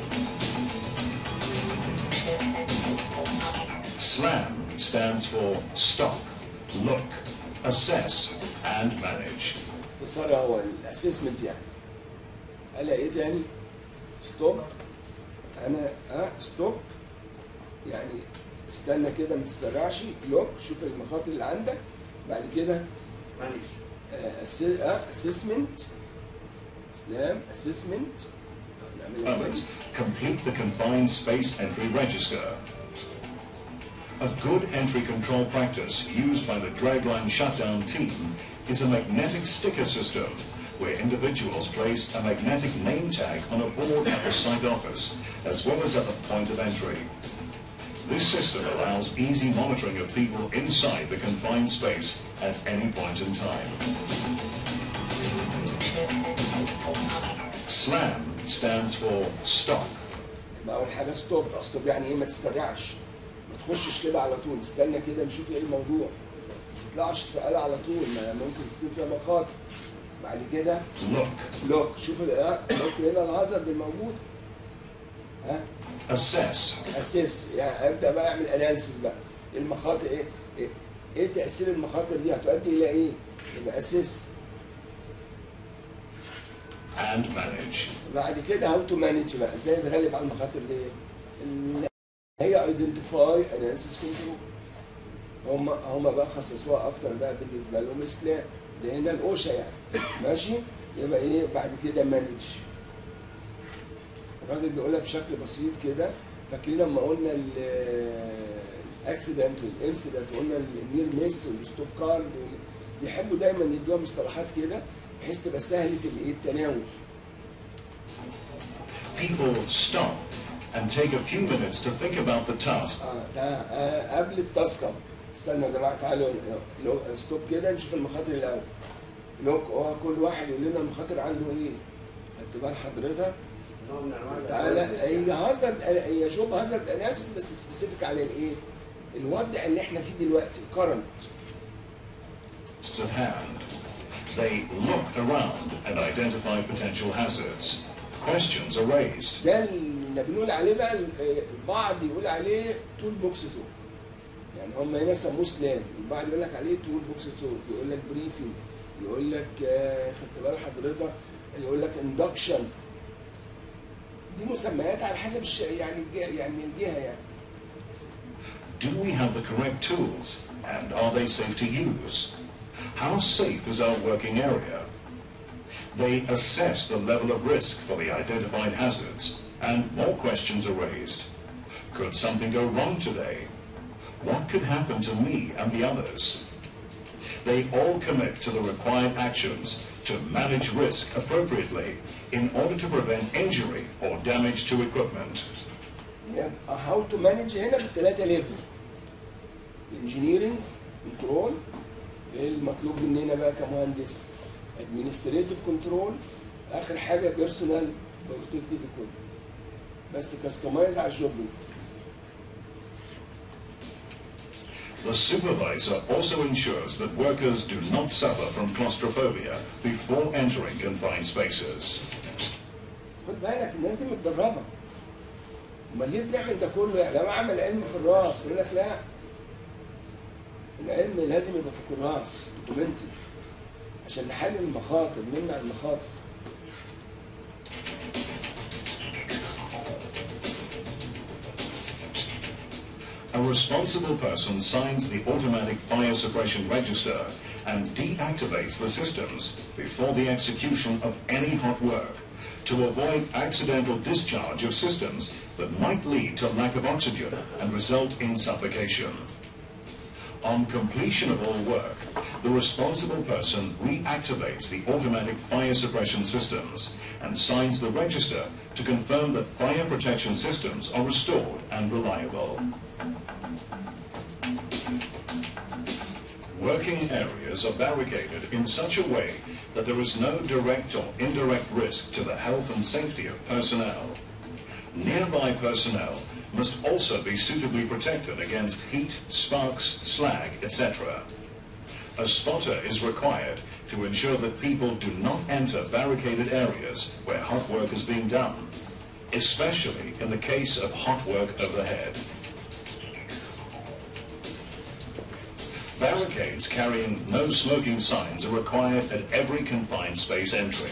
SLAM stands for stop, look, assess, and manage. اختصارها هو الاسسمنت يعني قال ايه تاني ستوب انا اه ستوب يعني استنى كده ما تسرعش لوك شوف المخاطر اللي عندك بعد كده مانج اسسمنت سلام اسسمنت permits complete the confined space entry register. A good entry control practice used by the dragline shutdown team is a magnetic sticker system where individuals place a magnetic name tag on a board at the site office as well as at the point of entry. This system allows easy monitoring of people inside the confined space at any point in time. SLAM stands for stop, يبقى اول حاجه ستوب ستوب يعني ايه ما تسرعش ما تخشش كده على طول استنى كده نشوف ايه الموضوع ما تطلعش السؤال على طول ما ممكن تكون فيها مخاطر بعد كده look, لوك شوف ال- اه لوك هنا الهازارد الموجود ها assess, اساس يعني ابدا بقى اعمل اناليسيس بقى إيه المخاطر ايه ايه, إيه تاثير المخاطر دي هتؤدي الى ايه يبقى اساس and manage. بعد كده هاو تو مانج بقى ازاي نتغلب على المخاطر دي اللي هي ايدنتيفاي اناليسيس كنترول هم هم بقى خصصوها اكتر بقى بالنسبه لهم اسلام ده هنا الاوشا يعني ماشي يبقى ايه بعد كده مانج الراجل بيقولها بشكل بسيط كده فاكرين لما قلنا الاكسيدنت والانسيدنت قلنا النير ميس والستوب كار بيحبوا دايما يدوها مصطلحات كده بحيث تبقى سهله الايه التناول People stop and take a few minutes to think about the task اه ده آه قبل التاسكه استنوا يا جماعه تعالوا لو ستوب كده نشوف المخاطر الاول لوك اه كل واحد يقول لنا المخاطر عنده ايه خدت بال حضرتك نوع من انواع تعالى الأويرنس هي يعني. هازارد هي جوب هازارد اناليسيس بس سبيسيفيك على الايه الوضع اللي احنا فيه دلوقتي الكرنت at hand. They look around and identify potential hazards. Questions are raised. ده اللي بنقول عليه بقى البعض يقول عليه تول بوكس تول يعني هم هنا سموه سلام البعض يقول لك عليه تول بوكس تول يقول لك بريفنج يقول لك آه، خدت بال حضرتك يقول لك اندكشن دي مسميات على حسب الش... يعني الجهه يعني الجهه يعني Do we have the correct tools and are they safe to use? How safe is our working area? They assess the level of risk for the identified hazards and more questions are raised. Could something go wrong today? What could happen to me and the others? They all commit to the required actions to manage risk appropriately in order to prevent injury or damage to equipment. يبقى هاو تو مانج هنا بالثلاثه ليفل انجينيرنج كنترول المطلوب مننا بقى كمهندس ادمنستريتيف كنترول اخر حاجه بيرسونال بروتكتيف كود بس كاستمايز على الجوب دي The supervisor also ensures that workers do not suffer from claustrophobia before entering confined spaces. خد بالك الناس دي متدربه امال ليه بنعمل ده كله يا جماعه عمل علم في الراس يقول لك لا العلم لازم يبقى في الراس دوكيومنتد عشان نحلل المخاطر نمنع المخاطر A responsible person signs the automatic fire suppression register and deactivates the systems before the execution of any hot work to avoid accidental discharge of systems that might lead to lack of oxygen and result in suffocation. On completion of all work, the responsible person reactivates the automatic fire suppression systems and signs the register to confirm that fire protection systems are restored and reliable. Working areas are barricaded in such a way that there is no direct or indirect risk to the health and safety of personnel. Nearby personnel must also be suitably protected against heat, sparks, slag, etc. A spotter is required to ensure that people do not enter barricaded areas where hot work is being done, especially in the case of hot work overhead. Barricades carrying no smoking signs are required at every confined space entry.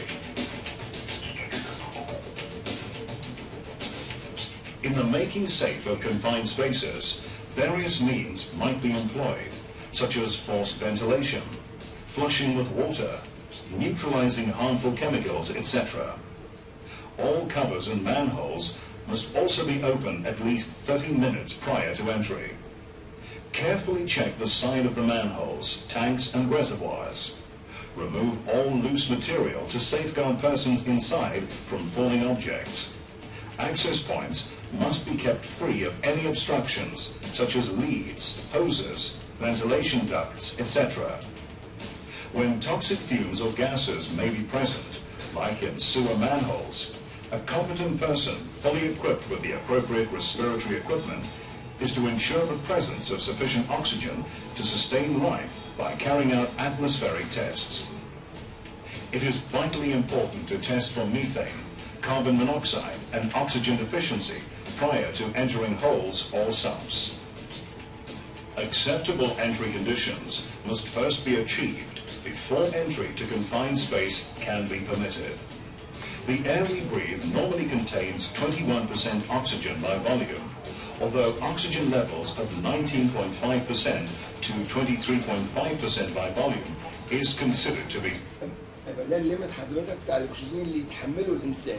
In the making safe of confined spaces, various means might be employed, such as forced ventilation, flushing with water, neutralizing harmful chemicals, etc. All covers and manholes must also be open at least 30 minutes prior to entry. Carefully check the side of the manholes, tanks and reservoirs. Remove all loose material to safeguard persons inside from falling objects. Access points must be kept free of any obstructions such as leads, hoses, ventilation ducts, etc. When toxic fumes or gases may be present, like in sewer manholes, a competent person fully equipped with the appropriate respiratory equipment is to ensure the presence of sufficient oxygen to sustain life by carrying out atmospheric tests. It is vitally important to test for methane, carbon monoxide and oxygen deficiency prior to entering holes or sumps. Acceptable entry conditions must first be achieved before entry to confined space can be permitted. The air we breathe normally contains 21% oxygen by volume, although oxygen levels of 19.5% to 23.5% by volume is considered to be يبقى ده الليمت حضرتك بتاع الاكسجين اللي يتحمله الانسان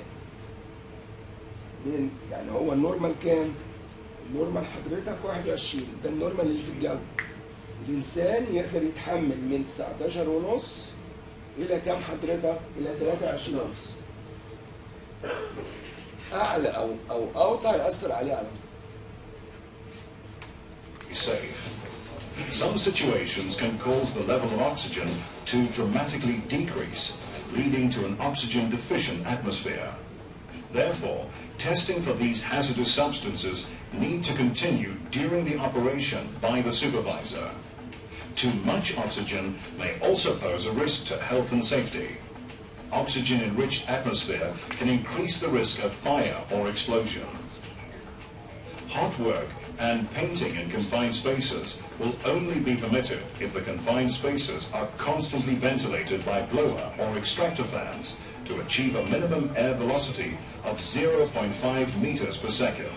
من يعني هو النورمال كام؟ النورمال حضرتك 21 ده النورمال اللي في الجو الانسان يقدر يتحمل من 19 ونص الى كام حضرتك؟ الى 23 ونص اعلى او او اوطى ياثر عليه على طول safe. Some situations can cause the level of oxygen to dramatically decrease, leading to an oxygen deficient atmosphere. Therefore, testing for these hazardous substances need to continue during the operation by the supervisor. Too much oxygen may also pose a risk to health and safety. Oxygen-enriched atmosphere can increase the risk of fire or explosion. Hot work and painting in confined spaces will only be permitted if the confined spaces are constantly ventilated by blower or extractor fans to achieve a minimum air velocity of 0.5 meters per second.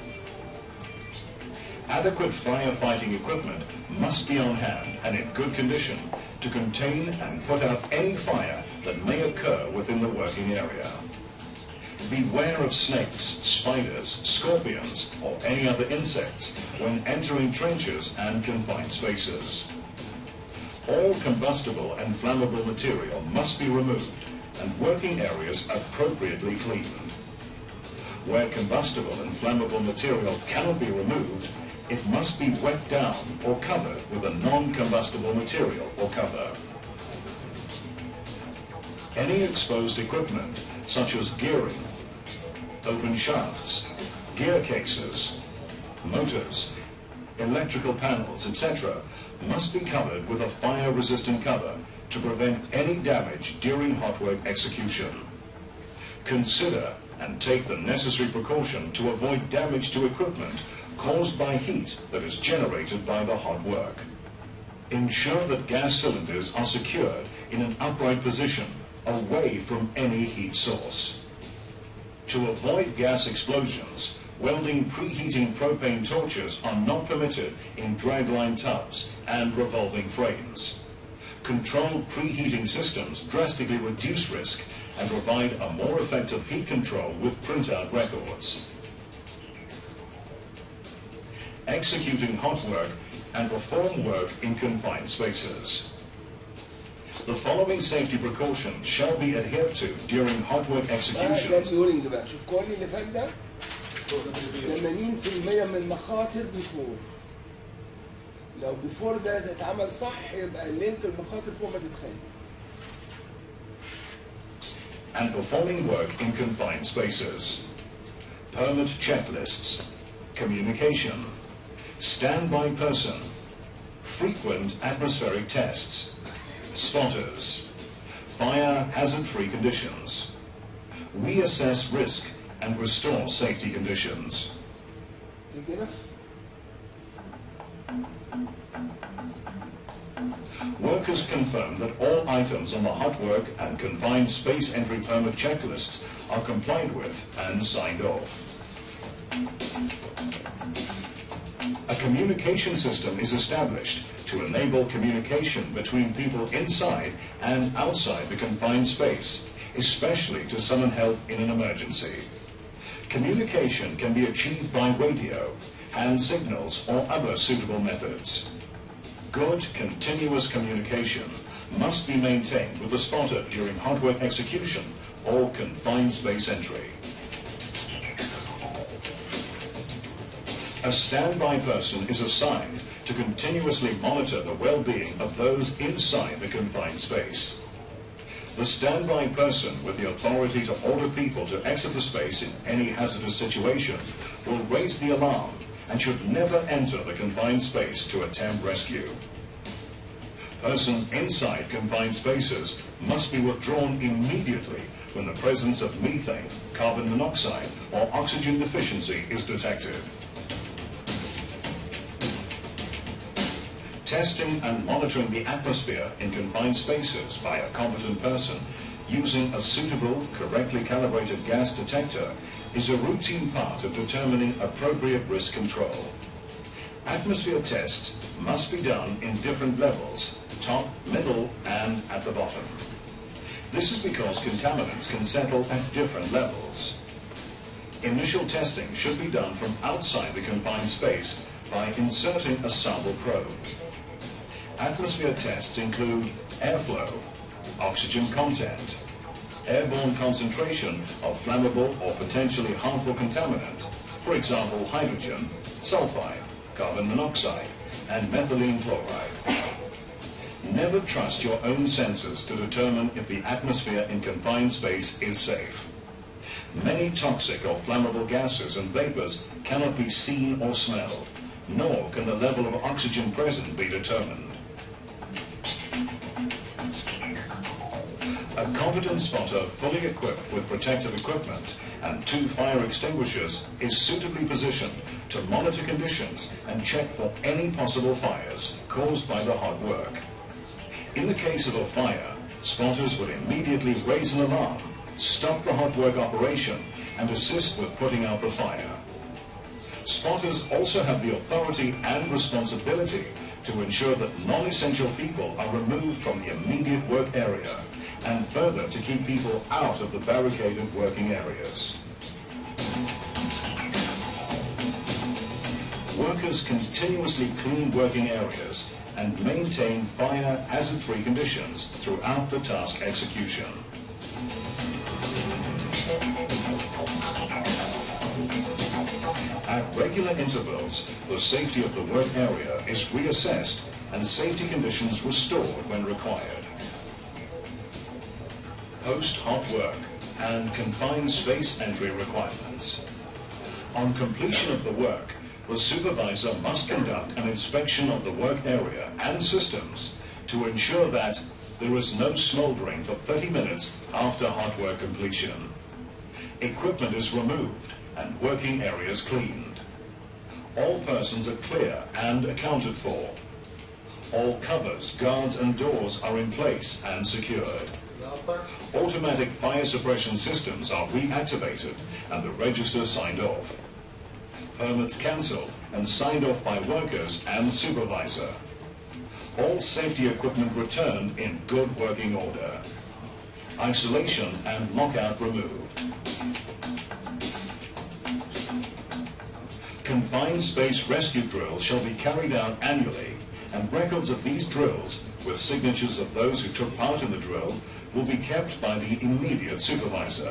Adequate firefighting equipment must be on hand and in good condition to contain and put out any fire that may occur within the working area. Beware of snakes, spiders, scorpions, or any other insects when entering trenches and confined spaces. All combustible and flammable material must be removed and working areas appropriately cleaned. Where combustible and flammable material cannot be removed, it must be wet down or covered with a non-combustible material or cover. Any exposed equipment, such as gearing, open shafts, gear cases, motors, electrical panels, etc., must be covered with a fire-resistant cover to prevent any damage during hot work execution. Consider and take the necessary precaution to avoid damage to equipment caused by heat that is generated by the hot work. Ensure that gas cylinders are secured in an upright position away from any heat source. To avoid gas explosions, welding preheating propane torches are not permitted in dragline tubs and revolving frames. controlled preheating systems drastically reduce risk and provide a more effective heat control with printout records. Executing hot work and perform work in confined spaces. The following safety precautions shall be adhered to during hot work ده ده execution. الديورنج بقى شوف كل اللي فات ده 80% من المخاطر بيفور لو بيفور ده اتعمل صح يبقى لينت المخاطر فوق ما تتخيل and performing work in confined spaces. Permit checklists, communication, standby person, frequent atmospheric tests, spotters, fire hazard-free conditions, reassess risk and restore safety conditions. إيه كده Workers confirm that all items on the hot work and confined space entry permit checklists are complied with and signed off. A communication system is established to enable communication between people inside and outside the confined space, especially to summon help in an emergency. Communication can be achieved by radio, hand signals, or other suitable methods. Good continuous communication must be maintained with the spotter during hot work execution or confined space entry. A standby person is assigned to continuously monitor the well-being of those inside the confined space. The standby person with the authority to order people to exit the space in any hazardous situation will raise the alarm and should never enter the confined space to attempt rescue. Persons inside confined spaces must be withdrawn immediately when the presence of methane, carbon monoxide, or oxygen deficiency is detected. Testing and monitoring the atmosphere in confined spaces by a competent person using a suitable, correctly calibrated gas detector is a routine part of determining appropriate risk control. Atmosphere tests must be done in different levels, top, middle, and at the bottom. This is because contaminants can settle at different levels. Initial testing should be done from outside the confined space by inserting a sample probe. Atmosphere tests include airflow, oxygen content, airborne concentration of flammable or potentially harmful contaminant, for example hydrogen, sulfide, carbon monoxide, and methylene chloride. Never trust your own senses to determine if the atmosphere in confined space is safe. Many toxic or flammable gases and vapors cannot be seen or smelled, nor can the level of oxygen present be determined. A competent spotter fully equipped with protective equipment and two fire extinguishers is suitably positioned to monitor conditions and check for any possible fires caused by the hot work. In the case of a fire, spotters will immediately raise an alarm, stop the hot work operation, and assist with putting out the fire. Spotters also have the authority and responsibility to ensure that non-essential people are removed from the immediate work area and further to keep people out of the barricaded working areas. Workers continuously clean working areas and maintain fire hazard-free conditions throughout the task execution. At regular intervals, the safety of the work area is reassessed and safety conditions restored when required. Post-hot work and confined space entry requirements. On completion of the work, the supervisor must conduct an inspection of the work area and systems to ensure that there is no smoldering for 30 minutes after hot work completion. Equipment is removed and working areas cleaned. All persons are clear and accounted for. All covers, guards and doors are in place and secured. Automatic fire suppression systems are reactivated and the register signed off. Permits cancelled and signed off by workers and supervisor. all safety equipment returned in good working order. Isolation and lockout removed. Confined space rescue drills shall be carried out annually, and records of these drills, with signatures of those who took part in the drill, will be kept by the immediate supervisor.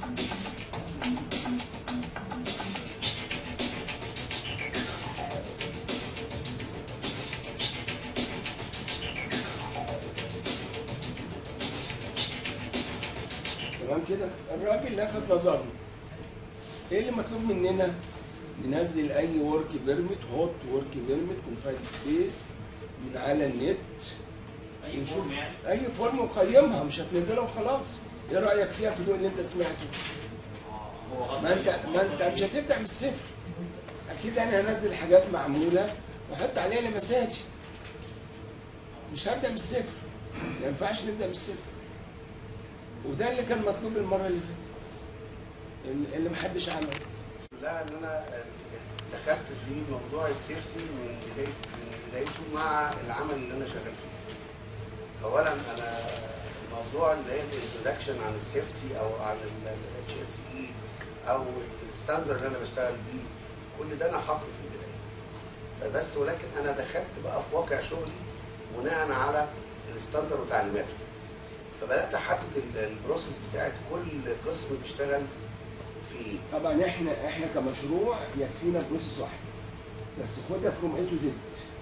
تمام كده الراجل لفت نظرنا ايه اللي مطلوب مننا ننزل اي ورك بيرميت هوت ورك بيرميت كونفايد سبيس من على النت اي ونشوف فورم يعني اي فورم وقيمها مش هتنزلها وخلاص ايه رايك فيها في الوقت اللي انت سمعته آه، هو غطى ما انت ما انت مش هتبدا من الصفر اكيد انا هنزل حاجات معموله واحط عليها لمساتي مش هبدا من الصفر ما ينفعش نبدا من الصفر وده اللي كان مطلوب المره اللي فاتت اللي- اللي محدش عمله لا ان انا دخلت في موضوع السيفتي من بدايه من بدايته مع العمل اللي انا شغال فيه. اولا انا موضوع اللي هي الانترودكشن عن السيفتي او عن الاتش اس اي او الستاندر اللي انا بشتغل بيه كل ده انا حاطه في البدايه. فبس ولكن انا دخلت بقى في واقع شغلي بناء على الستاندر وتعليماته. فبدات احدد ال- البروسيس بتاعت كل قسم بيشتغل فيه. طبعا احنا احنا كمشروع يكفينا بروسيس واحد بس خدها فروم اي تو زد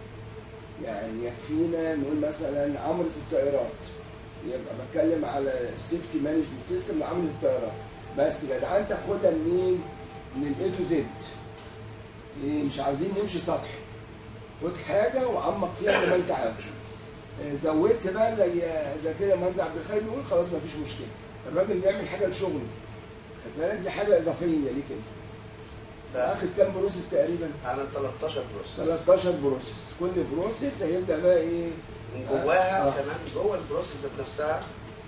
يعني يكفينا نقول مثلا عمرة الطائرات يبقى بتكلم على السيفتي مانجمنت سيستم لعمرة الطائرات بس جدعان تاخدها منين؟ من الاي تو زد إيه مش عاوزين نمشي سطحي خد حاجه وعمق فيها زي ما انت عاوز آه، زودت بقى زي زي كده منزع عبد الخالق بيقول خلاص مفيش مشكله الراجل بيعمل حاجه لشغله خد بالك دي حاجه اضافيه ليك انت فاخد كام بروسيس تقريبا؟ انا 13 بروسيس 13 بروسيس كل بروسيس هيبدا بقى ايه؟ من جواها آه. كمان جوه البروسيس ذات نفسها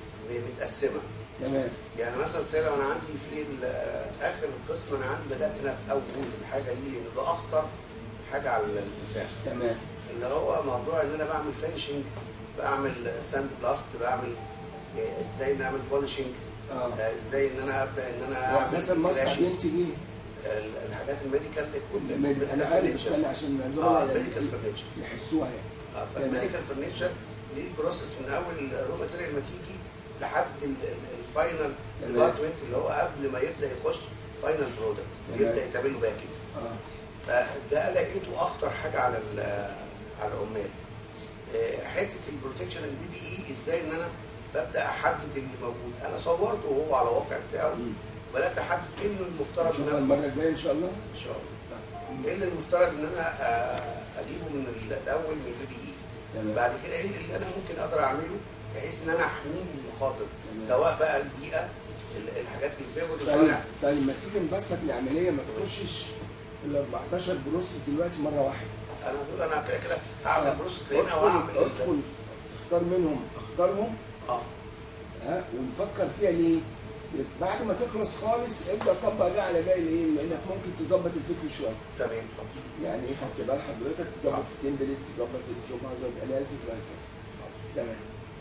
متقسمه تمام يعني مثلا سي لو انا عندي في ال- اخر القسم انا عندي بدات انا باول حاجه ليه لان ده اخطر حاجه على الانسان تمام اللي هو موضوع ان انا بعمل فينشنج بعمل ساند بلاست بعمل إيه، ازاي نعمل بولشنج اه ازاي ان انا ابدا ان انا واساسا المصنع flashing. بينتج ايه؟ ال- الحاجات الميديكال الميد- انا عارف بس انا عشان اه الزملاء الميديكال فرنتشر يحسوها يعني اه فالميديكال فرنتشر ليه البروسيس من اول رو ماتيريال ما تيجي لحد ال- ال- الفاينل تمام. ديبارتمنت اللي هو قبل ما يبدا يخش فاينل برودكت تمام. يبدا يتعمل له باكج اه فده لقيته اخطر حاجه على ال- على العمال آه، حته البروتكشن البي بي اي ازاي ان انا ببدا احدد اللي موجود انا صورته وهو على الواقع بتاعه مم. بدات احدد ايه اللي المفترض ان نشوفها انا المره الجايه ان شاء الله ان شاء الله ايه اللي المفترض ان انا آه، اجيبه من ال- الاول من البي بي اي تمام بعد كده ايه اللي انا ممكن اقدر اعمله بحيث ان انا احميه من المخاطر تمام. سواء بقى البيئه ال- الحاجات اللي فيها اللي طيب طالع طيب ما تيجي نبسط العمليه ما تخشش في ال 14 بروسيس دلوقتي مره واحده انا دول انا كده كده هعمل بروسيس هنا ادخل واعمل ال- ادخل اختار منهم اختارهم اه ها ونفكر فيها ليه؟ بعد ما تخلص خالص ابدا طبق ده على باقي الايه؟ لانك ممكن تظبط الفكر شويه تمام يعني ايه خدت بال حضرتك تظبط التمبلت تظبط الجوب هازارد اناليسيس وهكذا تمام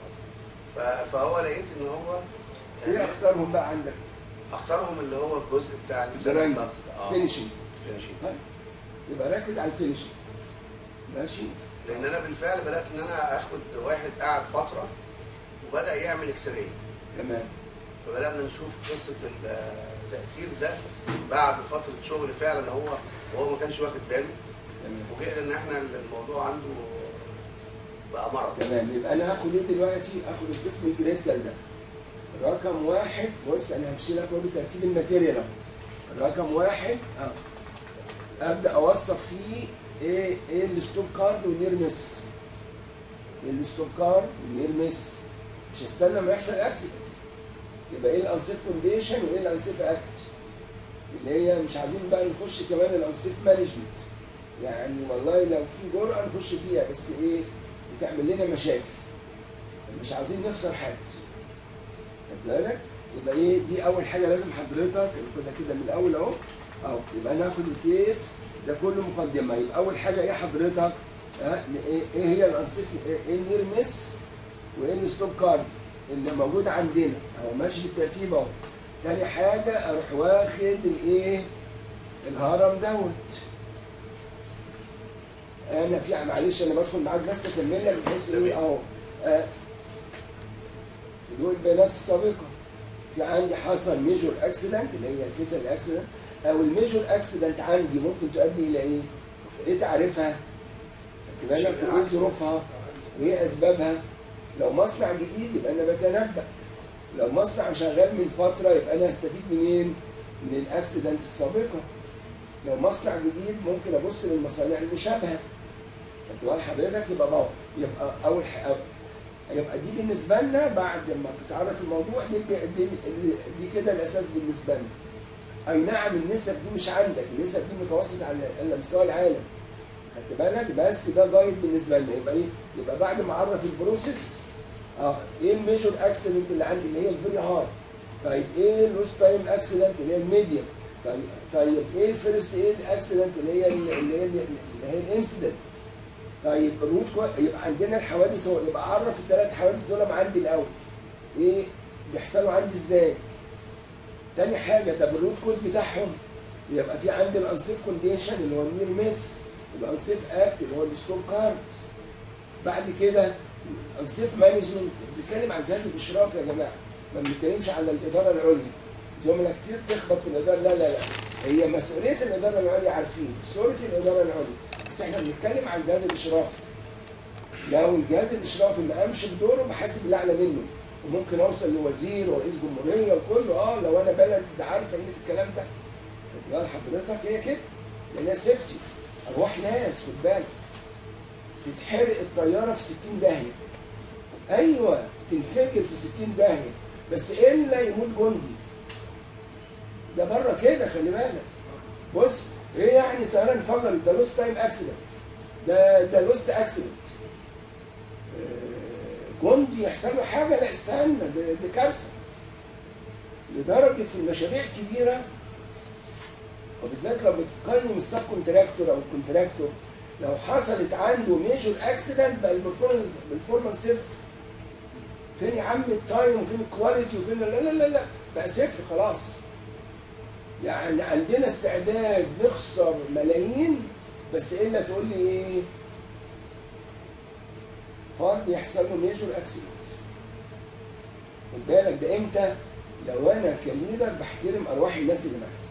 ف- فهو لقيت ان هو ايه اختارهم بقى عندك؟ اختارهم اللي هو الجزء بتاع الزراير اه فينشنج فينشنج طيب يبقى ركز على الفينشنج ماشي لان انا بالفعل بدات ان انا اخد واحد قعد فتره وبدا يعمل اكس راي تمام فبدانا نشوف قصه التاثير ده بعد فتره شغل فعلا هو وهو ما كانش واخد باله تمام فوجئنا ان احنا الموضوع عنده بقى مرض تمام يبقى انا هاخد ايه دلوقتي؟ اخد القسم الكريتيكال ده رقم واحد بص انا همشي لك برضه ترتيب الماتيريال اهو رقم واحد اه ابدا اوصف فيه ايه ايه الستوب كارد والنير مس ايه الستوب كارد والنير مس مش هستنى ما يحصل اكسيدنت يبقى ايه الانسيف كونديشن وايه الانسيف اكت اللي هي مش عايزين بقى نخش كمان الانسيف مانجمنت يعني والله لو في جرأة نخش فيها بس ايه بتعمل لنا مشاكل مش عاوزين نخسر حد خد بالك يبقى ايه دي اول حاجه لازم حضرتك ناخدها كده من الاول اهو اهو يبقى ناخد الكيس ده كله مقدمه يبقى اول حاجه ايه حضرتك ها ايه إيه هي الانسيف ايه النير مس وايه الستوب كارد اللي موجود عندنا اهو ماشي بالترتيب اهو تاني حاجه اروح واخد الايه الهرم دوت انا في معلش انا بدخل معاك بس اكمل لك بحيث ايه اهو آه، في دول البيانات السابقه في عندي حصل ميجور اكسيدنت اللي هي الفيتال اكسيدنت او الميجور اكسيدنت عندي ممكن تؤدي الى ايه؟ ايه تعريفها؟ خدت بالك وايه ظروفها؟ وايه اسبابها؟ لو مصنع جديد يبقى انا بتنبأ لو مصنع شغال من فتره يبقى انا هستفيد منين؟ من الاكسيدنت السابقه لو مصنع جديد ممكن ابص للمصانع المشابهه خدت بال حضرتك يبقى بقى يبقى اول حاجه يبقى دي بالنسبه لنا بعد ما بتعرف الموضوع دي دي, دي, دي كده الاساس بالنسبه لنا اي نعم النسب دي مش عندك النسب دي متوسطه على على مستوى العالم خدت بالك بس ده جايد بالنسبه لنا يبقى ايه يبقى بعد ما اعرف البروسيس اه ايه الميجور اكسيدنت اللي عندي اللي هي الفيري هارد طيب ايه اللوس تايم اكسيدنت اللي هي الميديوم طيب طيب ايه الفيرست ايد اكسيدنت اللي هي اللي هي اللي هي الانسيدنت طيب الروت كو... يبقى عندنا الحوادث هو يبقى اعرف الثلاث حوادث دول عندي الاول ايه بيحصلوا عندي ازاي تاني حاجه طب الروت كوز بتاعهم يبقى في عندي الانسيف كونديشن اللي هو النير ميس الانسيف اكت اللي هو الستور كارد بعد كده انسيف مانجمنت بنتكلم عن جهاز الاشراف يا جماعه ما بنتكلمش عن الاداره العليا جمله كتير تخبط في الاداره لا لا لا هي مسؤوليه الاداره العليا عارفين مسؤوليه الاداره العليا بس احنا بنتكلم عن الجهاز الاشرافي لو الجهاز الاشرافي ما قامش بدوره بحاسب اللي اعلى منه وممكن اوصل لوزير ورئيس جمهوريه وكله اه لو انا بلد عارفه قيمه الكلام ده خد بال حضرتك هي كده لانها سيفتي ارواح ناس خد بالك تتحرق الطياره في 60 داهيه ايوه تنفجر في 60 داهيه بس الا يموت جندي ده بره كده خلي بالك بص ايه يعني طياره انفجرت ده لوست تايم اكسيدنت ده ده لوست اكسيدنت جندي يحصل له حاجه لا استنى ده دي كارثه لدرجه في المشاريع الكبيره وبالذات لو بتقيم السب كونتراكتور او الكونتراكتور لو حصلت عنده ميجور اكسيدنت بقى البرفورمانس صفر فين يا عم التايم وفين الكواليتي وفين لا لا لا لا بقى صفر خلاص يعني عندنا استعداد نخسر ملايين بس الا تقول لي ايه فرد يحصل له ميجور اكسيدنت خد بالك ده امتى لو انا كليدر بحترم ارواح الناس اللي معايا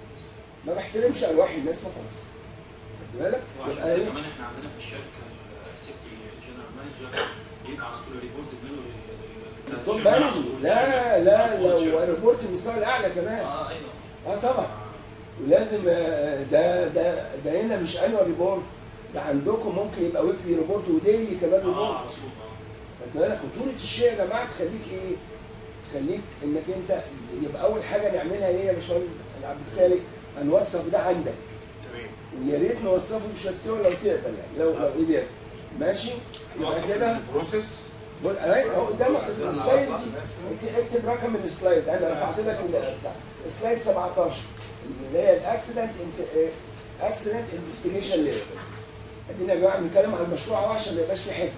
ما بحترمش ارواح الناس فخلاص خد بالك وعشان يبقى كده ايه كمان احنا عندنا في الشركه السيفتي جنرال مانجر بيبقى على طول ريبورتد منه لل- لل- التوب للشركة على مانجر طول. لا لا على طول لو الشركة. ريبورت المستوى الاعلى كمان اه ايوه اه طبعا ولازم آه، ده ده ده هنا مش انوال ريبورت ده عندكم ممكن يبقى ويكلي ريبورت وديلي كمان اه ريبورت على طول اه خدت بالك خطوره الشيء يا جماعه تخليك ايه؟ تخليك انك انت يبقى اول حاجه نعملها ايه يا باشمهندس عبد الخالق هنوصف ده عندك تمام ويا ريت نوصفه بشاتسيو لو تقدر يعني لو لو قدرت ماشي يبقى نوصف كده البروسيس بص اهي اهو قدامك بص، السلايد أنا دي اكتب رقم السلايد انا رفعت لك ال- بتاع سلايد 17 اللي هي الاكسيدنت اكسيدنت انفستيجيشن ليفل ادينا يا جماعه بنتكلم عن المشروع اهو عشان ما يبقاش في حاجه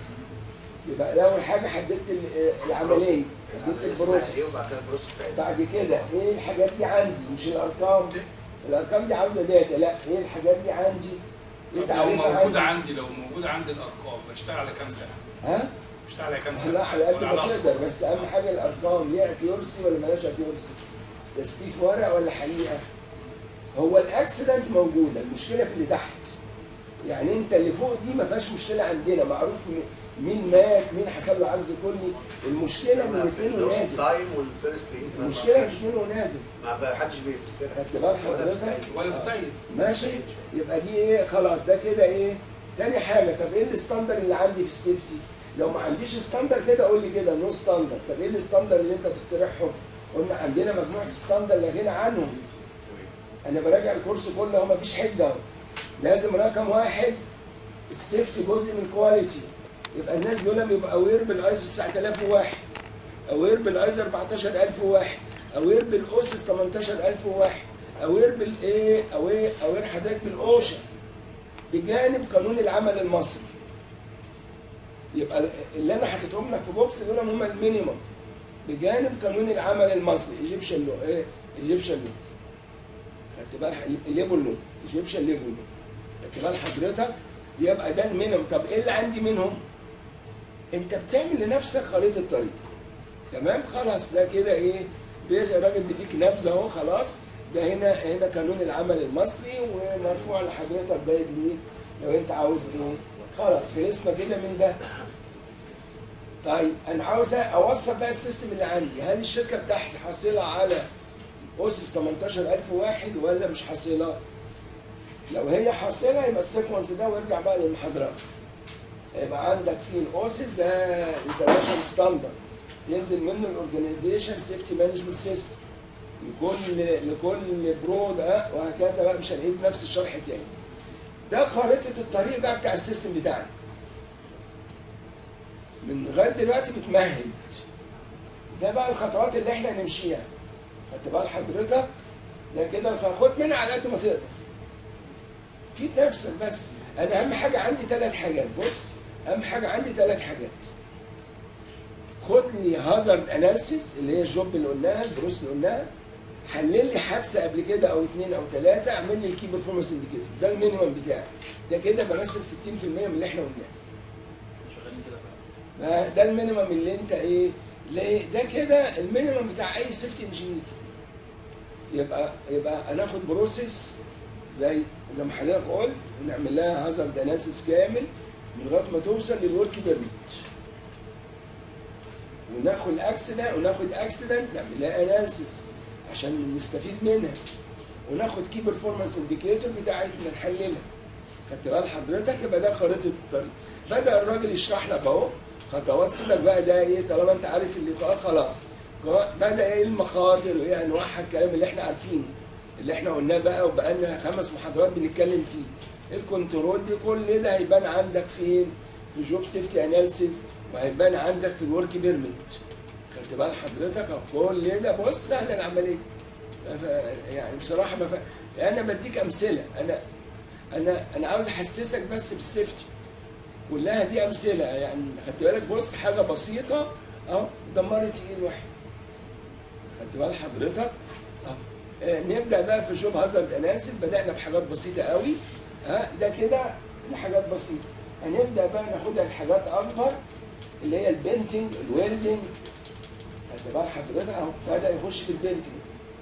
يبقى اول حاجه حددت ال- العمليه حددت اسمها ايه البروسيس وبعد كده البروسيس بتاعتها بعد كده ايه الحاجات دي عندي مش الارقام الارقام دي عاوزه داتا لا ايه الحاجات دي عندي ايه طب لو تعريفها موجودة عندي عندي لو موجودة عندي الأرقام بشتغل على كام سنة؟ ها بشتغل على كام سنة؟ لا على قد ولا ما على تقدر بس اهم حاجه الارقام ليها اكيورسي ولا مالهاش اكيورسي تسليف ورق ولا حقيقه هو الاكسيدنت موجوده المشكله في اللي تحت يعني انت اللي فوق دي ما فيهاش مشكله عندنا معروف م- مين مات مين حصل له عجز كلي المشكله من في الاثنين اللوست ونازل تايم والفيرست ايد ما- المشكله ما في فيش. الاثنين ونازل ما حدش بيفتكرها خدت بال ولا حضرتك بتتأكد. ولا في تأييد ماشي يبقى دي ايه خلاص ده كده ايه تاني حاجه طب ايه الستاندر اللي عندي في السيفتي لو ما عنديش ستاندر كده قول لي كده نو ستاندر طب ايه الستاندر اللي انت تقترحهم قلنا عندنا مجموعه ستاندر لا غنى عنهم انا براجع الكورس كله هو مفيش حجه اهو لازم رقم واحد السيفتي جزء من الكواليتي يبقى الناس دول بيبقوا اوير بالايزو 9001 اوير بالايزو 14001 اوير بالاوسس 18001 اوير بالايه اوير اوير حضرتك بالاوشا بجانب قانون العمل المصري يبقى اللي انا حاططهم لك في بوكس دول هم المينيمم بجانب قانون العمل المصري ايجيبشن لو ايه ايجيبشن لو خدت بالك الليبل لو ايجيبشن ليبل لو خدت بال حضرتك يبقى ده المينيمم طب ايه اللي عندي منهم؟ انت بتعمل لنفسك خريطه طريق تمام خلاص ده كده ايه بيجي الراجل بيديك نبذه اهو خلاص ده هنا هنا قانون العمل المصري ومرفوع لحضرتك جايد ليه لو انت عاوز ايه خلاص خلصنا كده من ده طيب انا عاوز اوصل بقى السيستم اللي عندي هل الشركه بتاعتي حاصله على اسس 18000 واحد ولا مش حاصله لو هي حاصله يبقى السيكونس ده وارجع بقى للمحاضرات يبقى عندك في الاوسس ده انترناشونال ستاندرد ينزل منه الاورجنايزيشن سيفتي مانجمنت سيستم لكل لكل برود اه وهكذا بقى مش هنعيد نفس الشرح تاني ده خريطه الطريق بقى بتاع السيستم بتاعنا من لغايه دلوقتي بتمهد ده بقى الخطوات اللي احنا هنمشيها خدت بال حضرتك ده كده الخ- خد منها على قد ما تقدر فيد نفسك بس انا اهم حاجه عندي ثلاث حاجات بص اهم حاجه عندي ثلاث حاجات خد لي هازارد اناليسيس اللي هي الجوب اللي قلناها الدروس اللي قلناها حلل لي حادثه قبل كده او اثنين او ثلاثه اعمل لي الكي بيرفورمانس انديكيتور ده المينيمم بتاعي ده كده بمثل 60% من اللي احنا قلناه شغالين كده فعلا ما ده المينيمم اللي انت ايه ليه ده كده المينيمم بتاع اي سيفتي انجينير يبقى يبقى هناخد بروسيس زي زي ما حضرتك قلت ونعمل لها هازارد اناليسيس كامل من لغايه ما توصل للورك بيرميت وناخد اكسيدنت وناخد اكسيدنت نعمل لها اناليسيس عشان نستفيد منها وناخد كي بيرفورمانس انديكيتور بتاعتنا نحللها خدت بال حضرتك يبقى ده خريطه الطريق بدا الراجل يشرح لك اهو خطوات سيبك بقى ده ايه طالما انت عارف اللي قال خلاص بدا ايه المخاطر وايه انواعها الكلام اللي احنا عارفينه اللي احنا قلناه بقى وبقى لنا خمس محاضرات بنتكلم فيه الكنترول دي كل ده هيبان عندك فين في جوب سيفتي اناليسيز وهيبان عندك في الورك بيرميت خدت بال حضرتك أهو كل ده بص سهله العمليه ما ف- يعني بصراحه ما ف... انا بديك امثله انا انا انا عاوز احسسك بس بالسيفتي كلها دي امثله يعني خدت بالك بص حاجه بسيطه اهو دمرت ايد واحد خدت بال حضرتك اهو آه، نبدا بقى في جوب هازارد اناليسيس بدانا بحاجات بسيطه قوي ها ده كده الحاجات بسيطه هنبدا بقى ناخدها لحاجات اكبر اللي هي البنتنج الويلدنج خدت بال حضرتك اهو بدا يخش في البنتنج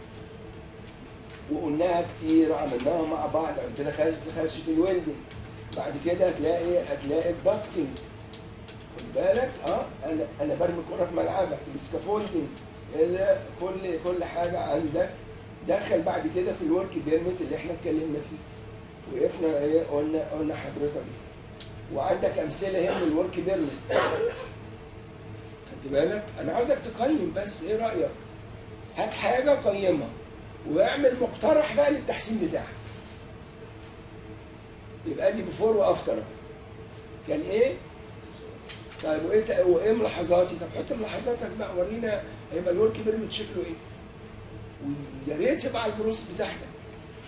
وقلناها كتير وعملناها مع بعض بعد كده خش خش في الويلدنج بعد كده هتلاقي هتلاقي الدكتنج خد بالك اه انا انا برمي كوره في ملعبك السكافولدنج ال- كل كل حاجه عندك دخل بعد كده في الورك بيرميت اللي احنا اتكلمنا فيه وقفنا ايه قلنا قلنا حضرتك إيه. وعندك امثله هنا من الورك بيرميت خدت بالك انا عاوزك تقيم بس ايه رايك هات حاجه قيمها واعمل مقترح بقى للتحسين بتاعك يبقى دي بفور وافتر كان ايه طيب وايه ت- وايه ملاحظاتي طب حط ملاحظاتك بقى ورينا هيبقى الورك بيرميت شكله ايه ويا ريت يبقى على البروس بتاعتك